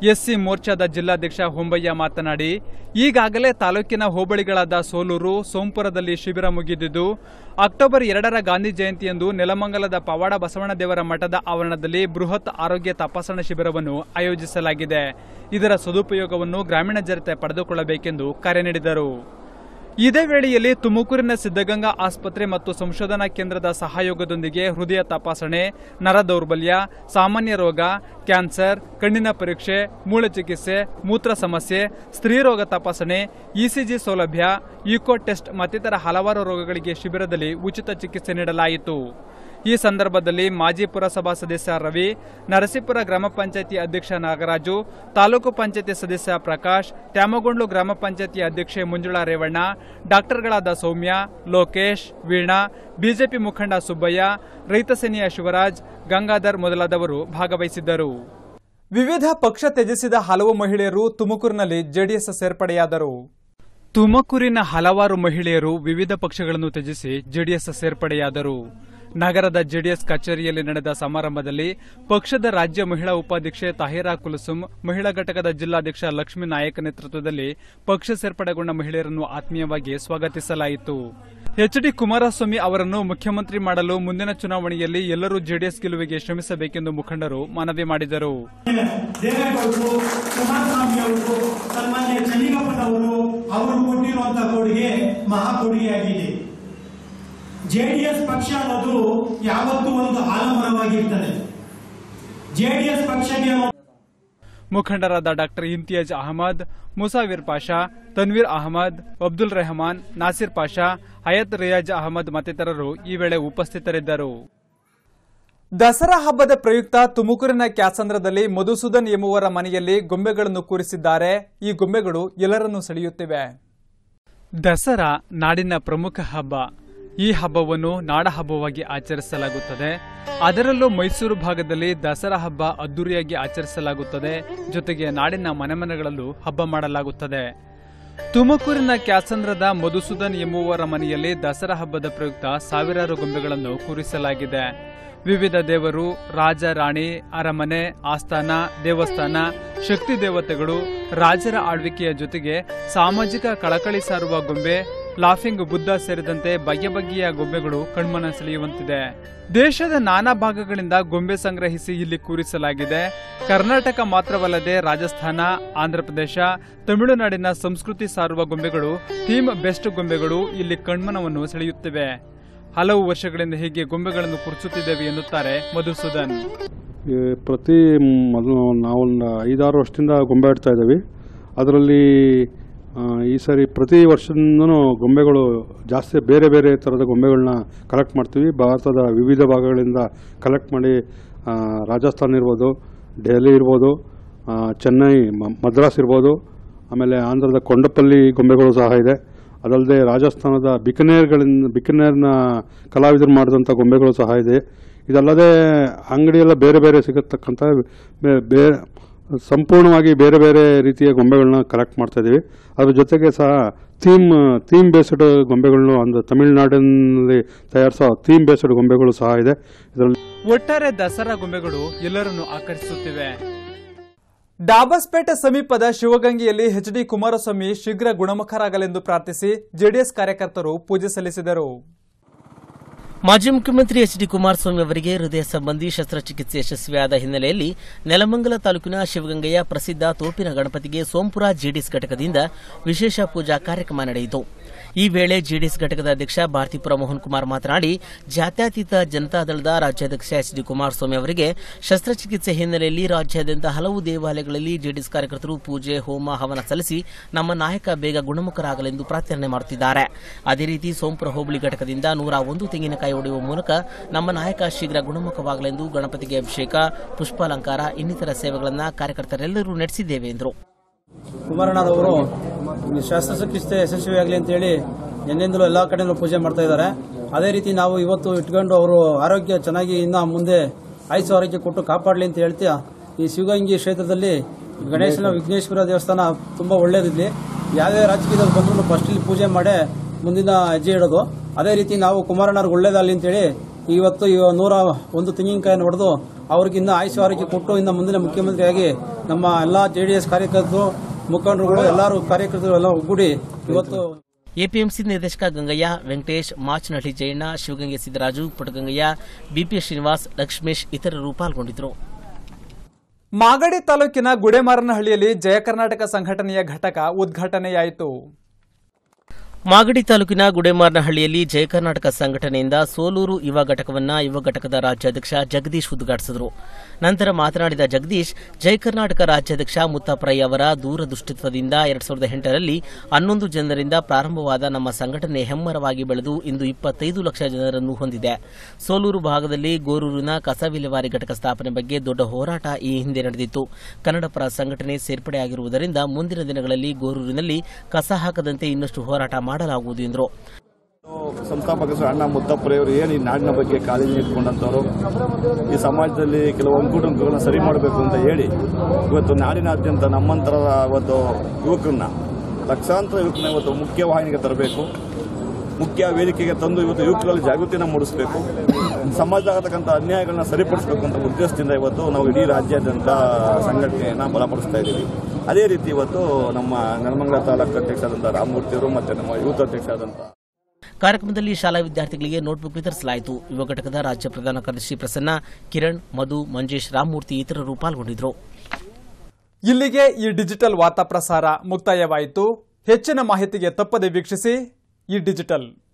ಎಸ್ಸಿ ಮೋರ್ಚಾದ ಜಿಲ್ಲಾಧ್ಯಕ್ಷ ಹೊಂಬಯ್ಯ ಮಾತನಾಡಿ ಈಗಾಗಲೇ ತಾಲೂಕಿನ ಹೋಬಳಿಗಳಾದ ಸೋಲೂರು ಸೋಂಪುರದಲ್ಲಿ ಶಿಬಿರ ಮುಗಿದಿದ್ದು ಅಕ್ಟೋಬರ್ ಎರಡರ ಗಾಂಧಿ ಜಯಂತಿಯಂದು ನೆಲಮಂಗಲದ ಪವಾಡ ಬಸವಣ್ಣದೇವರ ಮಠದ ಆವರಣದಲ್ಲಿ ಬೃಹತ್ ಆರೋಗ್ಯ ತಪಾಸಣಾ ಶಿಬಿರವನ್ನು ಆಯೋಜಿಸಲಾಗಿದೆ ಇದರ ಸದುಪಯೋಗವನ್ನು ಗ್ರಾಮೀಣ ಜನತೆ ಪಡೆದುಕೊಳ್ಳಬೇಕೆಂದು ಕರೆ ನೀಡಿದರು ಇದೇ ವೇಳೆಯಲ್ಲಿ ತುಮಕೂರಿನ ಸಿದ್ದಗಂಗಾ ಆಸ್ಪತ್ರೆ ಮತ್ತು ಸಂಶೋಧನಾ ಕೇಂದ್ರದ ಸಹಯೋಗದೊಂದಿಗೆ ಹೃದಯ ತಪಾಸಣೆ ನರ ದೌರ್ಬಲ್ಯ ಸಾಮಾನ್ಯ ರೋಗ ಕ್ಯಾನ್ಸರ್ ಕಣ್ಣಿನ ಪರೀಕ್ಷೆ ಮೂಳೆ ಚಿಕಿತ್ಸೆ ಮೂತ್ರ ಸಮಸ್ಯೆ ಸ್ತ್ರೀರೋಗ ತಪಾಸಣೆ ಇಸಿಜಿ ಸೌಲಭ್ಯ ಈಕೋ ಟೆಸ್ಟ್ ಮತ್ತಿತರ ಹಲವಾರು ರೋಗಗಳಿಗೆ ಶಿಬಿರದಲ್ಲಿ ಉಚಿತ ಚಿಕಿತ್ಸೆ ನೀಡಲಾಯಿತು ಈ ಸಂದರ್ಭದಲ್ಲಿ ಮಾಜಿ ಪುರಸಭಾ ಸದಸ್ಯ ರವಿ ನರಸೀಪುರ ಗ್ರಾಮ ಪಂಚಾಯತಿ ಅಧ್ಯಕ್ಷ ನಾಗರಾಜು ತಾಲೂಕು ಪಂಚಾಯತಿ ಸದಸ್ಯ ಪ್ರಕಾಶ್ ತ್ಯಾಮಗೊಂಡ್ಲು ಗ್ರಾಮ ಪಂಚಾಯತಿ ಅಧ್ಯಕ್ಷೆ ಮಂಜುಳಾ ರೇವಣ್ಣ ಡಾಕ್ಟರ್ಗಳಾದ ಸೌಮ್ಯ ಲೋಕೇಶ್ ವೀಣಾ ಬಿಜೆಪಿ ಮುಖಂಡ ಸುಬ್ಬಯ್ಯ ರೈತ ಸೇನೆಯ ಶಿವರಾಜ್ ಗಂಗಾಧರ್ ಮೊದಲಾದವರು ಭಾಗವಹಿಸಿದ್ದರು ವಿವಿಧ ಪಕ್ಷ ತ್ಯಜಿಸಿದ ಹಲವು ಮಹಿಳೆಯರು ತುಮಕೂರಿನಲ್ಲಿ ಜೆಡಿಎಸ್ ಸೇರ್ಪಡೆಯಾದರು ತುಮಕೂರಿನ ಹಲವಾರು ಮಹಿಳೆಯರು ವಿವಿಧ ಪಕ್ಷಗಳನ್ನು ತ್ಯಜಿಸಿ ಜೆಡಿಎಸ್ ಸೇರ್ಪಡೆಯಾದರು ನಗರದ ಜೆಡಿಎಸ್ ಕಚೇರಿಯಲ್ಲಿ ನಡೆದ ಸಮಾರಂಭದಲ್ಲಿ ಪಕ್ಷದ ರಾಜ್ಯ ಮಹಿಳಾ ಉಪಾಧ್ಯಕ್ಷೆ ತಾಹಿರಾ ಕುಲಸುಂ ಮಹಿಳಾ ಘಟಕದ ಜಿಲ್ಲಾಧ್ಯಕ್ಷ ಲಕ್ಷ್ಮೀ ನಾಯಕ್ ನೇತೃತ್ವದಲ್ಲಿ ಪಕ್ಷ ಸೇರ್ಪಡೆಗೊಂಡ ಮಹಿಳೆಯರನ್ನು ಆತ್ಮೀಯವಾಗಿ ಸ್ವಾಗತಿಸಲಾಯಿತು ಎಚ್ ಡಿ ಕುಮಾರಸ್ವಾಮಿ ಅವರನ್ನು ಮುಖ್ಯಮಂತ್ರಿ ಮಾಡಲು ಮುಂದಿನ ಚುನಾವಣೆಯಲ್ಲಿ ಎಲ್ಲರೂ ಜೆಡಿಎಸ್ ಗೆಲುವಿಗೆ ಶ್ರಮಿಸಬೇಕೆಂದು ಮುಖಂಡರು ಮನವಿ ಮಾಡಿದರು ದೇವೇಗೌಡರು ಕುಮಾರಸ್ವಾಮಿ ಅವರು ಸನ್ಮಾನ್ಯ ಚೆನ್ನಿಗಪ್ಪನವರು ಅವರು ಕೊಟ್ಟಿರುವಂತಹ ಕೊಡುಗೆ ಮಹಾ ಕೊಡುಗೆಯಾಗಿದೆ ಜೆಡಿಎಸ್ ಪಕ್ಷ ಅನ್ನೋದು ಯಾವತ್ತೂ ಒಂದು ಆಲಂಬನವಾಗಿರ್ತದೆ ಜೆಡಿಎಸ್ ಪಕ್ಷಕ್ಕೆ ಮುಖಂಡರಾದ ಡಾಕ್ಟರ್ ಇಮ್ತಿಯಾಜ್ ಅಹಮದ್ ಮುಸಾವಿರ್ ಪಾಷಾ ತನ್ವೀರ್ ಅಹಮದ್ ಅಬ್ದುಲ್ ರೆಹಮಾನ್ ನಾಸಿರ್ ಪಾಷಾ ಹಯತ್ ರಿಯಾಜ್ ಅಹಮದ್ ಮತ್ತಿತರರು ಈ ವೇಳೆ ಉಪಸ್ಥಿತರಿದ್ದರು ದಸರಾ ಹಬ್ಬದ ಪ್ರಯುಕ್ತ ತುಮಕೂರಿನ ಕ್ಯಾಸಂದ್ರದಲ್ಲಿ ಮಧುಸೂದನ್ ಎಂಬುವರ ಮನೆಯಲ್ಲಿ ಗೊಂಬೆಗಳನ್ನು ಕೂರಿಸಿದ್ದಾರೆ ಈ ಗೊಂಬೆಗಳು ಎಲ್ಲರನ್ನೂ ಸೆಳೆಯುತ್ತಿವೆ ದಸರಾ ನಾಡಿನ ಪ್ರಮುಖ ಹಬ್ಬ ಈ ಹಬ್ಬವನ್ನು ನಾಡ ಹಬ್ಬವಾಗಿ ಆಚರಿಸಲಾಗುತ್ತದೆ ಅದರಲ್ಲೂ ಮೈಸೂರು ಭಾಗದಲ್ಲಿ ದಸರಾ ಹಬ್ಬ ಅದ್ದೂರಿಯಾಗಿ ಆಚರಿಸಲಾಗುತ್ತದೆ ಜೊತೆಗೆ ನಾಡಿನ ಮನೆ ಮನೆಗಳಲ್ಲೂ ಹಬ್ಬ ಮಾಡಲಾಗುತ್ತದೆ ತುಮಕೂರಿನ ಕ್ಯಾಸಂದ್ರದ ಮಧುಸೂದನ್ ಎಂಬುವರ ಮನೆಯಲ್ಲಿ ದಸರಾ ಹಬ್ಬದ ಪ್ರಯುಕ್ತ ಸಾವಿರಾರು ಗೊಂಬೆಗಳನ್ನು ಕೂರಿಸಲಾಗಿದೆ ವಿವಿಧ ದೇವರು ರಾಜ ರಾಣಿ ಅರಮನೆ ಆಸ್ಥಾನ ದೇವಸ್ಥಾನ ಶಕ್ತಿ ದೇವತೆಗಳು ರಾಜರ ಆಳ್ವಿಕೆಯ ಜೊತೆಗೆ ಸಾಮಾಜಿಕ ಕಳಕಳಿ ಸಾರುವ ಗೊಂಬೆ ಲಾಫಿಂಗ್ ಬುದ್ಧ ಸೇರಿದಂತೆ ಬಗೆ ಬಗೆಯ ಗೊಂಬೆಗಳು ಕಣ್ಮನ ಸೆಳೆಯುವಂತಿದೆ ದೇಶದ ನಾನಾ ಭಾಗಗಳಿಂದ ಗೊಂಬೆ ಸಂಗ್ರಹಿಸಿ ಇಲ್ಲಿ ಕೂರಿಸಲಾಗಿದೆ ಕರ್ನಾಟಕ ಮಾತ್ರವಲ್ಲದೆ ರಾಜಸ್ಥಾನ ಆಂಧ್ರಪ್ರದೇಶ ತಮಿಳುನಾಡಿನ ಸಂಸ್ಕೃತಿ ಸಾರುವ ಗೊಂಬೆಗಳು ಥೀಮ್ ಬೆಸ್ಟ್ ಗೊಂಬೆಗಳು ಇಲ್ಲಿ ಕಣ್ಮನವನ್ನು ಸೆಳೆಯುತ್ತಿವೆ ಹಲವು ವರ್ಷಗಳಿಂದ ಹೀಗೆ ಗೊಂಬೆಗಳನ್ನು ಕೂರಿಸುತ್ತಿದ್ದೇವೆ ಎನ್ನುತ್ತಾರೆ ಮಧುಸೂದನ್ ಈ ಪ್ರತಿ ಮೊದಲು ನಾವೊಂದು ಐದಾರು ವರ್ಷದಿಂದ ಗೊಂಬೆ ಆಡ್ತಾ ಇದ್ದೀವಿ ಅದರಲ್ಲಿ ಆ, ಈ ಸರಿ ಪ್ರತಿ ವರ್ಷದಿಂದನೂ ಗೊಂಬೆಗಳು ಜಾಸ್ತಿ ಬೇರೆ ಬೇರೆ ಥರದ ಗೊಂಬೆಗಳನ್ನ ಕಲೆಕ್ಟ್ ಮಾಡ್ತೀವಿ ಭಾರತದ ವಿವಿಧ ಭಾಗಗಳಿಂದ ಕಲೆಕ್ಟ್ ಮಾಡಿ ಆ, ರಾಜಸ್ಥಾನ್ ಇರ್ಬೋದು ದೆಹಲಿ ಇರ್ಬೋದು ಆ, ಚೆನ್ನೈ ಮ- ಮದ್ರಾಸ್ ಇರ್ಬೋದು ಆಮೇಲೆ ಆಂಧ್ರದ ಕೊಂಡಪಲ್ಲಿ ಗೊಂಬೆಗಳು ಸಹ ಇದೆ ಅದಲ್ಲದೆ ರಾಜಸ್ಥಾನದ ಬಿಕನೇರ್ಗಳಿಂದ ಬಿಕನೇರ್ನ ಕಲಾವಿದರು ಮಾಡಿದಂಥ ಗೊಂಬೆಗಳು ಸಹ ಇದೆ ಇದಲ್ಲದೆ ಅಂಗಡಿಯೆಲ್ಲ ಬೇರೆ ಬೇರೆ ಸಿಗತಕ್ಕಂಥ ಬೇ- ಬೇರೆ ಸಂಪೂರ್ಣವಾಗಿ ಬೇರೆ ಬೇರೆ ರೀತಿಯ ಗೊಂಬೆಗಳನ್ನ ಕಲೆಕ್ಟ್ ಮಾಡ್ತಾ ಇದ್ದೀವಿ ಅದ್ರ ಜೊತೆಗೆ ಸಹ ಥೀಮ್ ಥೀಮ್ ಬೇಸ್ಡ್ ಗೊಂಬೆಗಳನ್ನು ಒಂದು ತಮಿಳುನಾಡಿನಲ್ಲಿ ತಯಾರಿಸೋ ಥೀಮ್ ಬೇಸ್ಡ್ ಗೊಂಬೆಗಳು ಸಹ ಇದೆ ಇದರಲ್ಲಿ ಒಟ್ಟಾರೆ ದಸರಾ ಗೊಂಬೆಗಳು ಎಲ್ಲರನ್ನೂ ಆಕರ್ಷಿಸುತ್ತಿವೆ ಡಾಬಸ್ಪೇಟೆ ಸಮೀಪದ ಶಿವಗಂಗೆಯಲ್ಲಿ ಎಚ್ ಡಿ ಕುಮಾರಸ್ವಾಮಿ ಶೀಘ್ರ ಗುಣಮುಖರಾಗಲೆಂದು ಪ್ರಾರ್ಥಿಸಿ ಜೆಡಿಎಸ್ ಕಾರ್ಯಕರ್ತರು ಪೂಜೆ ಸಲ್ಲಿಸಿದರು ಮಾಜಿ ಮುಖ್ಯಮಂತ್ರಿ ಎಚ್ ಡಿ ಕುಮಾರಸ್ವಾಮಿ ಅವರಿಗೆ ಹೃದಯ ಸಂಬಂಧಿ ಶಸ್ತ್ರಚಿಕಿತ್ಸೆ ಯಶಸ್ವಿಯಾದ ಹಿನ್ನೆಲೆಯಲ್ಲಿ ನೆಲಮಂಗಲ ತಾಲೂಕಿನ ಶಿವಗಂಗೆಯ ಪ್ರಸಿದ್ಧ ತೋಪಿನ ಗಣಪತಿಗೆ ಸೋಂಪುರ ಜೆಡಿಎಸ್ ಘಟಕದಿಂದ ವಿಶೇಷ ಪೂಜಾ ಕಾರ್ಯಕ್ರಮ ನಡೆಯಿತು ಈ ವೇಳೆ ಜೆಡಿಎಸ್ ಘಟಕದ ಅಧ್ಯಕ್ಷ ಭಾರತೀಪುರ ಮೋಹನ್ ಕುಮಾರ್ ಮಾತನಾಡಿ ಜಾತ್ಯತೀತ ಜನತಾದಳದ ರಾಜ್ಯಾಧ್ಯಕ್ಷ ಎಚ್ ಡಿ ಕುಮಾರಸ್ವಾಮಿ ಅವರಿಗೆ ಶಸ್ತ್ರಚಿಕಿತ್ಸೆ ಹಿನ್ನೆಲೆಯಲ್ಲಿ ರಾಜ್ಯಾದ್ಯಂತ ಹಲವು ದೇವಾಲಯಗಳಲ್ಲಿ ಜೆಡಿಎಸ್ ಕಾರ್ಯಕರ್ತರು ಪೂಜೆ ಹೋಮ ಹವನ ಸಲ್ಲಿಸಿ ನಮ್ಮ ನಾಯಕ ಬೇಗ ಗುಣಮುಖರಾಗಲೆಂದು ಪ್ರಾರ್ಥನೆ ಮಾಡುತ್ತಿದ್ದಾರೆ ಅದೇ ರೀತಿ ಸೋಂಪುರ ಹೋಬಳಿ ಘಟಕದಿಂದ ನೂರ ಒಂದು ತೆಂಗಿನಕಾಯಿ ಹೊಡೆಯುವ ಮೂಲಕ ನಮ್ಮ ನಾಯಕ ಶೀಘ್ರ ಗುಣಮುಖವಾಗಲೆಂದು ಗಣಪತಿಗೆ ಅಭಿಷೇಕ ಪುಷ್ಪಾಲಂಕಾರ ಇನ್ನಿತರ ಸೇವೆಗಳನ್ನು ಕಾರ್ಯಕರ್ತರೆಲ್ಲರೂ ನಡೆಸಿದ್ದೇವೆ ಎಂದರು ಕುಮಾರಣ್ಣರವರು ಈ ಶಸ್ತ್ರಚಿಕಿತ್ಸೆ ಯಶಸ್ವಿಯಾಗಲಿ ಅಂತೇಳಿ ಎಂದೆಂದಲೂ ಎಲ್ಲ ಕಡೆಯಲ್ಲೂ ಪೂಜೆ ಮಾಡ್ತಾ ಇದ್ದಾರೆ ಅದೇ ರೀತಿ ನಾವು ಇವತ್ತು ಇಟ್ಕೊಂಡು ಅವರು ಆರೋಗ್ಯ ಚೆನ್ನಾಗಿ ಇನ್ನ ಮುಂದೆ ಆಯುಷು ಆರೋಗ್ಯ ಕೊಟ್ಟು ಕಾಪಾಡಲಿ ಅಂತ ಹೇಳ್ತಾ ಈ ಶಿವಗಂಗಿ ಕ್ಷೇತ್ರದಲ್ಲಿ ಗಣೇಶನ ವಿಘ್ನೇಶ್ವರ ದೇವಸ್ಥಾನ ತುಂಬಾ ಒಳ್ಳೇದಿಲ್ಲಿ ಯಾವುದೇ ರಾಜಕೀಯದಲ್ಲಿ ಬಂದರೂ ಫಸ್ಟ್ ಇಲ್ಲಿ ಪೂಜೆ ಮಾಡೇ ಮುಂದಿನ ಹೆಜ್ಜೆ ಇಡೋದು ಅದೇ ರೀತಿ ನಾವು ಕುಮಾರಣ್ಣವ್ರಿಗೆ ಒಳ್ಳೇದಾಗಲಿ ಅಂತೇಳಿ ಇವತ್ತು ಇವ ನೂರ ಒಂದು ತೆಂಗಿನಕಾಯಿಯನ್ನು ಹೊಡೆದು ಅವ್ರಿಗೆ ಇನ್ನ ಆಯುಷ್ಯ ಆರೋಗ್ಯ ಕೊಟ್ಟು ಇನ್ನು ಮುಂದಿನ ಮುಖ್ಯಮಂತ್ರಿಯಾಗಿ ನಮ್ಮ ಎಲ್ಲ ಜೆ ಡಿ ಎಸ್ ಕಾರ್ಯಕರ್ತರು ಮುಖಂಡರುಗಳು ಎಲ್ಲರೂ ಕಾರ್ಯಕರ್ತರು ಎಲ್ಲ ಒಗ್ಗೂಡಿ ಇವತ್ತು ಎಪಿಎಂಸಿ ನಿರ್ದೇಶಕ ಗಂಗಯ್ಯ ವೆಂಕಟೇಶ್ ಮಾಚನಹಳ್ಳಿ ಜಯಣ್ಣ ಶಿವಗಂಗೆ ಸಿದ್ದರಾಜು ಪುಟಗಂಗಯ್ಯ ಬಿಪಿ ಶ್ರೀನಿವಾಸ್ ಲಕ್ಷ್ಮೇಶ್ ಇತರರು ಪಾಲ್ಗೊಂಡಿದ್ದರು ಮಾಗಡಿ ತಾಲೂಕಿನ ಗುಡೆಮಾರನಹಳ್ಳಿಯಲ್ಲಿ ಜಯ ಕರ್ನಾಟಕ ಸಂಘಟನೆಯ ಘಟಕ ಉದ್ಘಾಟನೆಯಾಯಿತು ಮಾಗಡಿ ತಾಲೂಕಿನ ಗುಡೆಮಾರನಹಳ್ಳಿಯಲ್ಲಿ ಜಯ ಕರ್ನಾಟಕ ಸಂಘಟನೆಯಿಂದ ಸೋಲೂರು ಯುವ ಘಟಕವನ್ನ ಯುವ ಘಟಕದ ರಾಜ್ಯಾಧ್ಯಕ್ಷ ಜಗದೀಶ್ ಉದ್ಘಾಟಿಸಿದರು ನಂತರ ಮಾತನಾಡಿದ ಜಗದೀಶ್ ಜಯ ಕರ್ನಾಟಕ ರಾಜ್ಯಾಧ್ಯಕ್ಷ ಮುತ್ತಪ್ರೈ ಅವರ ದೂರದೃಷ್ಟಿತ್ವದಿಂದ ಎರಡ್ ಸಾವಿರದ ಎಂಟರಲ್ಲಿ ಹನ್ನೊಂದು ಜನರಿಂದ ಪ್ರಾರಂಭವಾದ ನಮ್ಮ ಸಂಘಟನೆ ಹೆಮ್ಮರವಾಗಿ ಬೆಳೆದು ಇಂದು ಇಪ್ಪತ್ತೈದು ಲಕ್ಷ ಜನರನ್ನು ಹೊಂದಿದೆ ಸೋಲೂರು ಭಾಗದಲ್ಲಿ ಗೋರೂರಿನ ಕಸ ವಿಲೇವಾರಿ ಘಟಕ ಸ್ಥಾಪನೆ ಬಗ್ಗೆ ದೊಡ್ಡ ಹೋರಾಟ ಈ ಹಿಂದೆ ನಡೆದಿತ್ತು ಕನ್ನಡಪರ ಸಂಘಟನೆ ಸೇರ್ಪಡೆಯಾಗಿರುವುದರಿಂದ ಮುಂದಿನ ದಿನಗಳಲ್ಲಿ ಗೋರೂರಿನಲ್ಲಿ ಕಸ ಹಾಕದಂತೆ ಇನ್ನಷ್ಟು ಹೋರಾಟ ಮಾಡಲಾಗುವುದು ಎಂದರು ಸಂಸ್ಥಾಪಕ ಸಹ ಅಣ್ಣ ಮುದ್ದಪ್ಪರೆಯವರು ಏನು ಈ ನಾಡಿನ ಬಗ್ಗೆ ಕಾಳಜಿ ಇಟ್ಕೊಂಡಂತವರು ಈ ಸಮಾಜದಲ್ಲಿ ಕೆಲವು ಅಂಕುಡೊಂಕುಗಳನ್ನ ಸರಿ ಮಾಡಬೇಕು ಅಂತ ಹೇಳಿ ಇವತ್ತು ನಾಡಿನಾದ್ಯಂತ ನಮ್ಮಂತರ ಇವತ್ತು ಯುವಕರನ್ನ ಲಕ್ಷಾಂತರ ಯುವಕರನ್ನ ಇವತ್ತು ಮುಖ್ಯವಾಹಿನಿಗೆ ತರಬೇಕು ಮುಖ್ಯ ವೇದಿಕೆಗೆ ತಂದು ಇವತ್ತು ಯುವಕರಲ್ಲಿ ಜಾಗೃತಿಯನ್ನು ಮೂಡಿಸಬೇಕು ಸಮಾಜದಾಗತಕ್ಕಂಥ ಅನ್ಯಾಯಗಳನ್ನ ಸರಿಪಡಿಸಬೇಕು ಅಂತ ಉದ್ದೇಶದಿಂದ ಇವತ್ತು ನಾವು ಇಡೀ ರಾಜ್ಯಾದ್ಯಂತ ಸಂಘಟನೆಯನ್ನು ಬಲಪಡಿಸ್ತಾ ಇದ್ದೀವಿ ಅದೇ ರೀತಿ ಇವತ್ತು ನಮ್ಮ ನೆಲಮಂಗಲ ತಾಲೂಕು ಅಧ್ಯಕ್ಷರಾದಂಥ ರಾಮಮೂರ್ತಿಯವರು ಮತ್ತು ನಮ್ಮ ಯೂತ್ ಅಧ್ಯಕ್ಷರಾದಂಥ ಕಾರ್ಯಕ್ರಮದಲ್ಲಿ ಶಾಲಾ ವಿದ್ಯಾರ್ಥಿಗಳಿಗೆ ನೋಟ್ಬುಕ್ ವಿತರಿಸಲಾಯಿತು ಯುವ ಘಟಕದ ರಾಜ್ಯ ಪ್ರಧಾನ ಕಾರ್ಯದರ್ಶಿ ಪ್ರಸನ್ನ ಕಿರಣ್ ಮಧು ಮಂಜೇಶ್ ರಾಮಮೂರ್ತಿ ಇತರರು ಪಾಲ್ಗೊಂಡಿದ್ದರು ಇಲ್ಲಿಗೆ ಈ ಡಿಜಿಟಲ್ ವಾರ್ತಾ ಪ್ರಸಾರ ಮುಕ್ತಾಯವಾಯಿತು ಹೆಚ್ಚಿನ ಮಾಹಿತಿಗೆ ತಪ್ಪದೆ ವೀಕ್ಷಿಸಿ ಈ ಡಿಜಿಟಲ್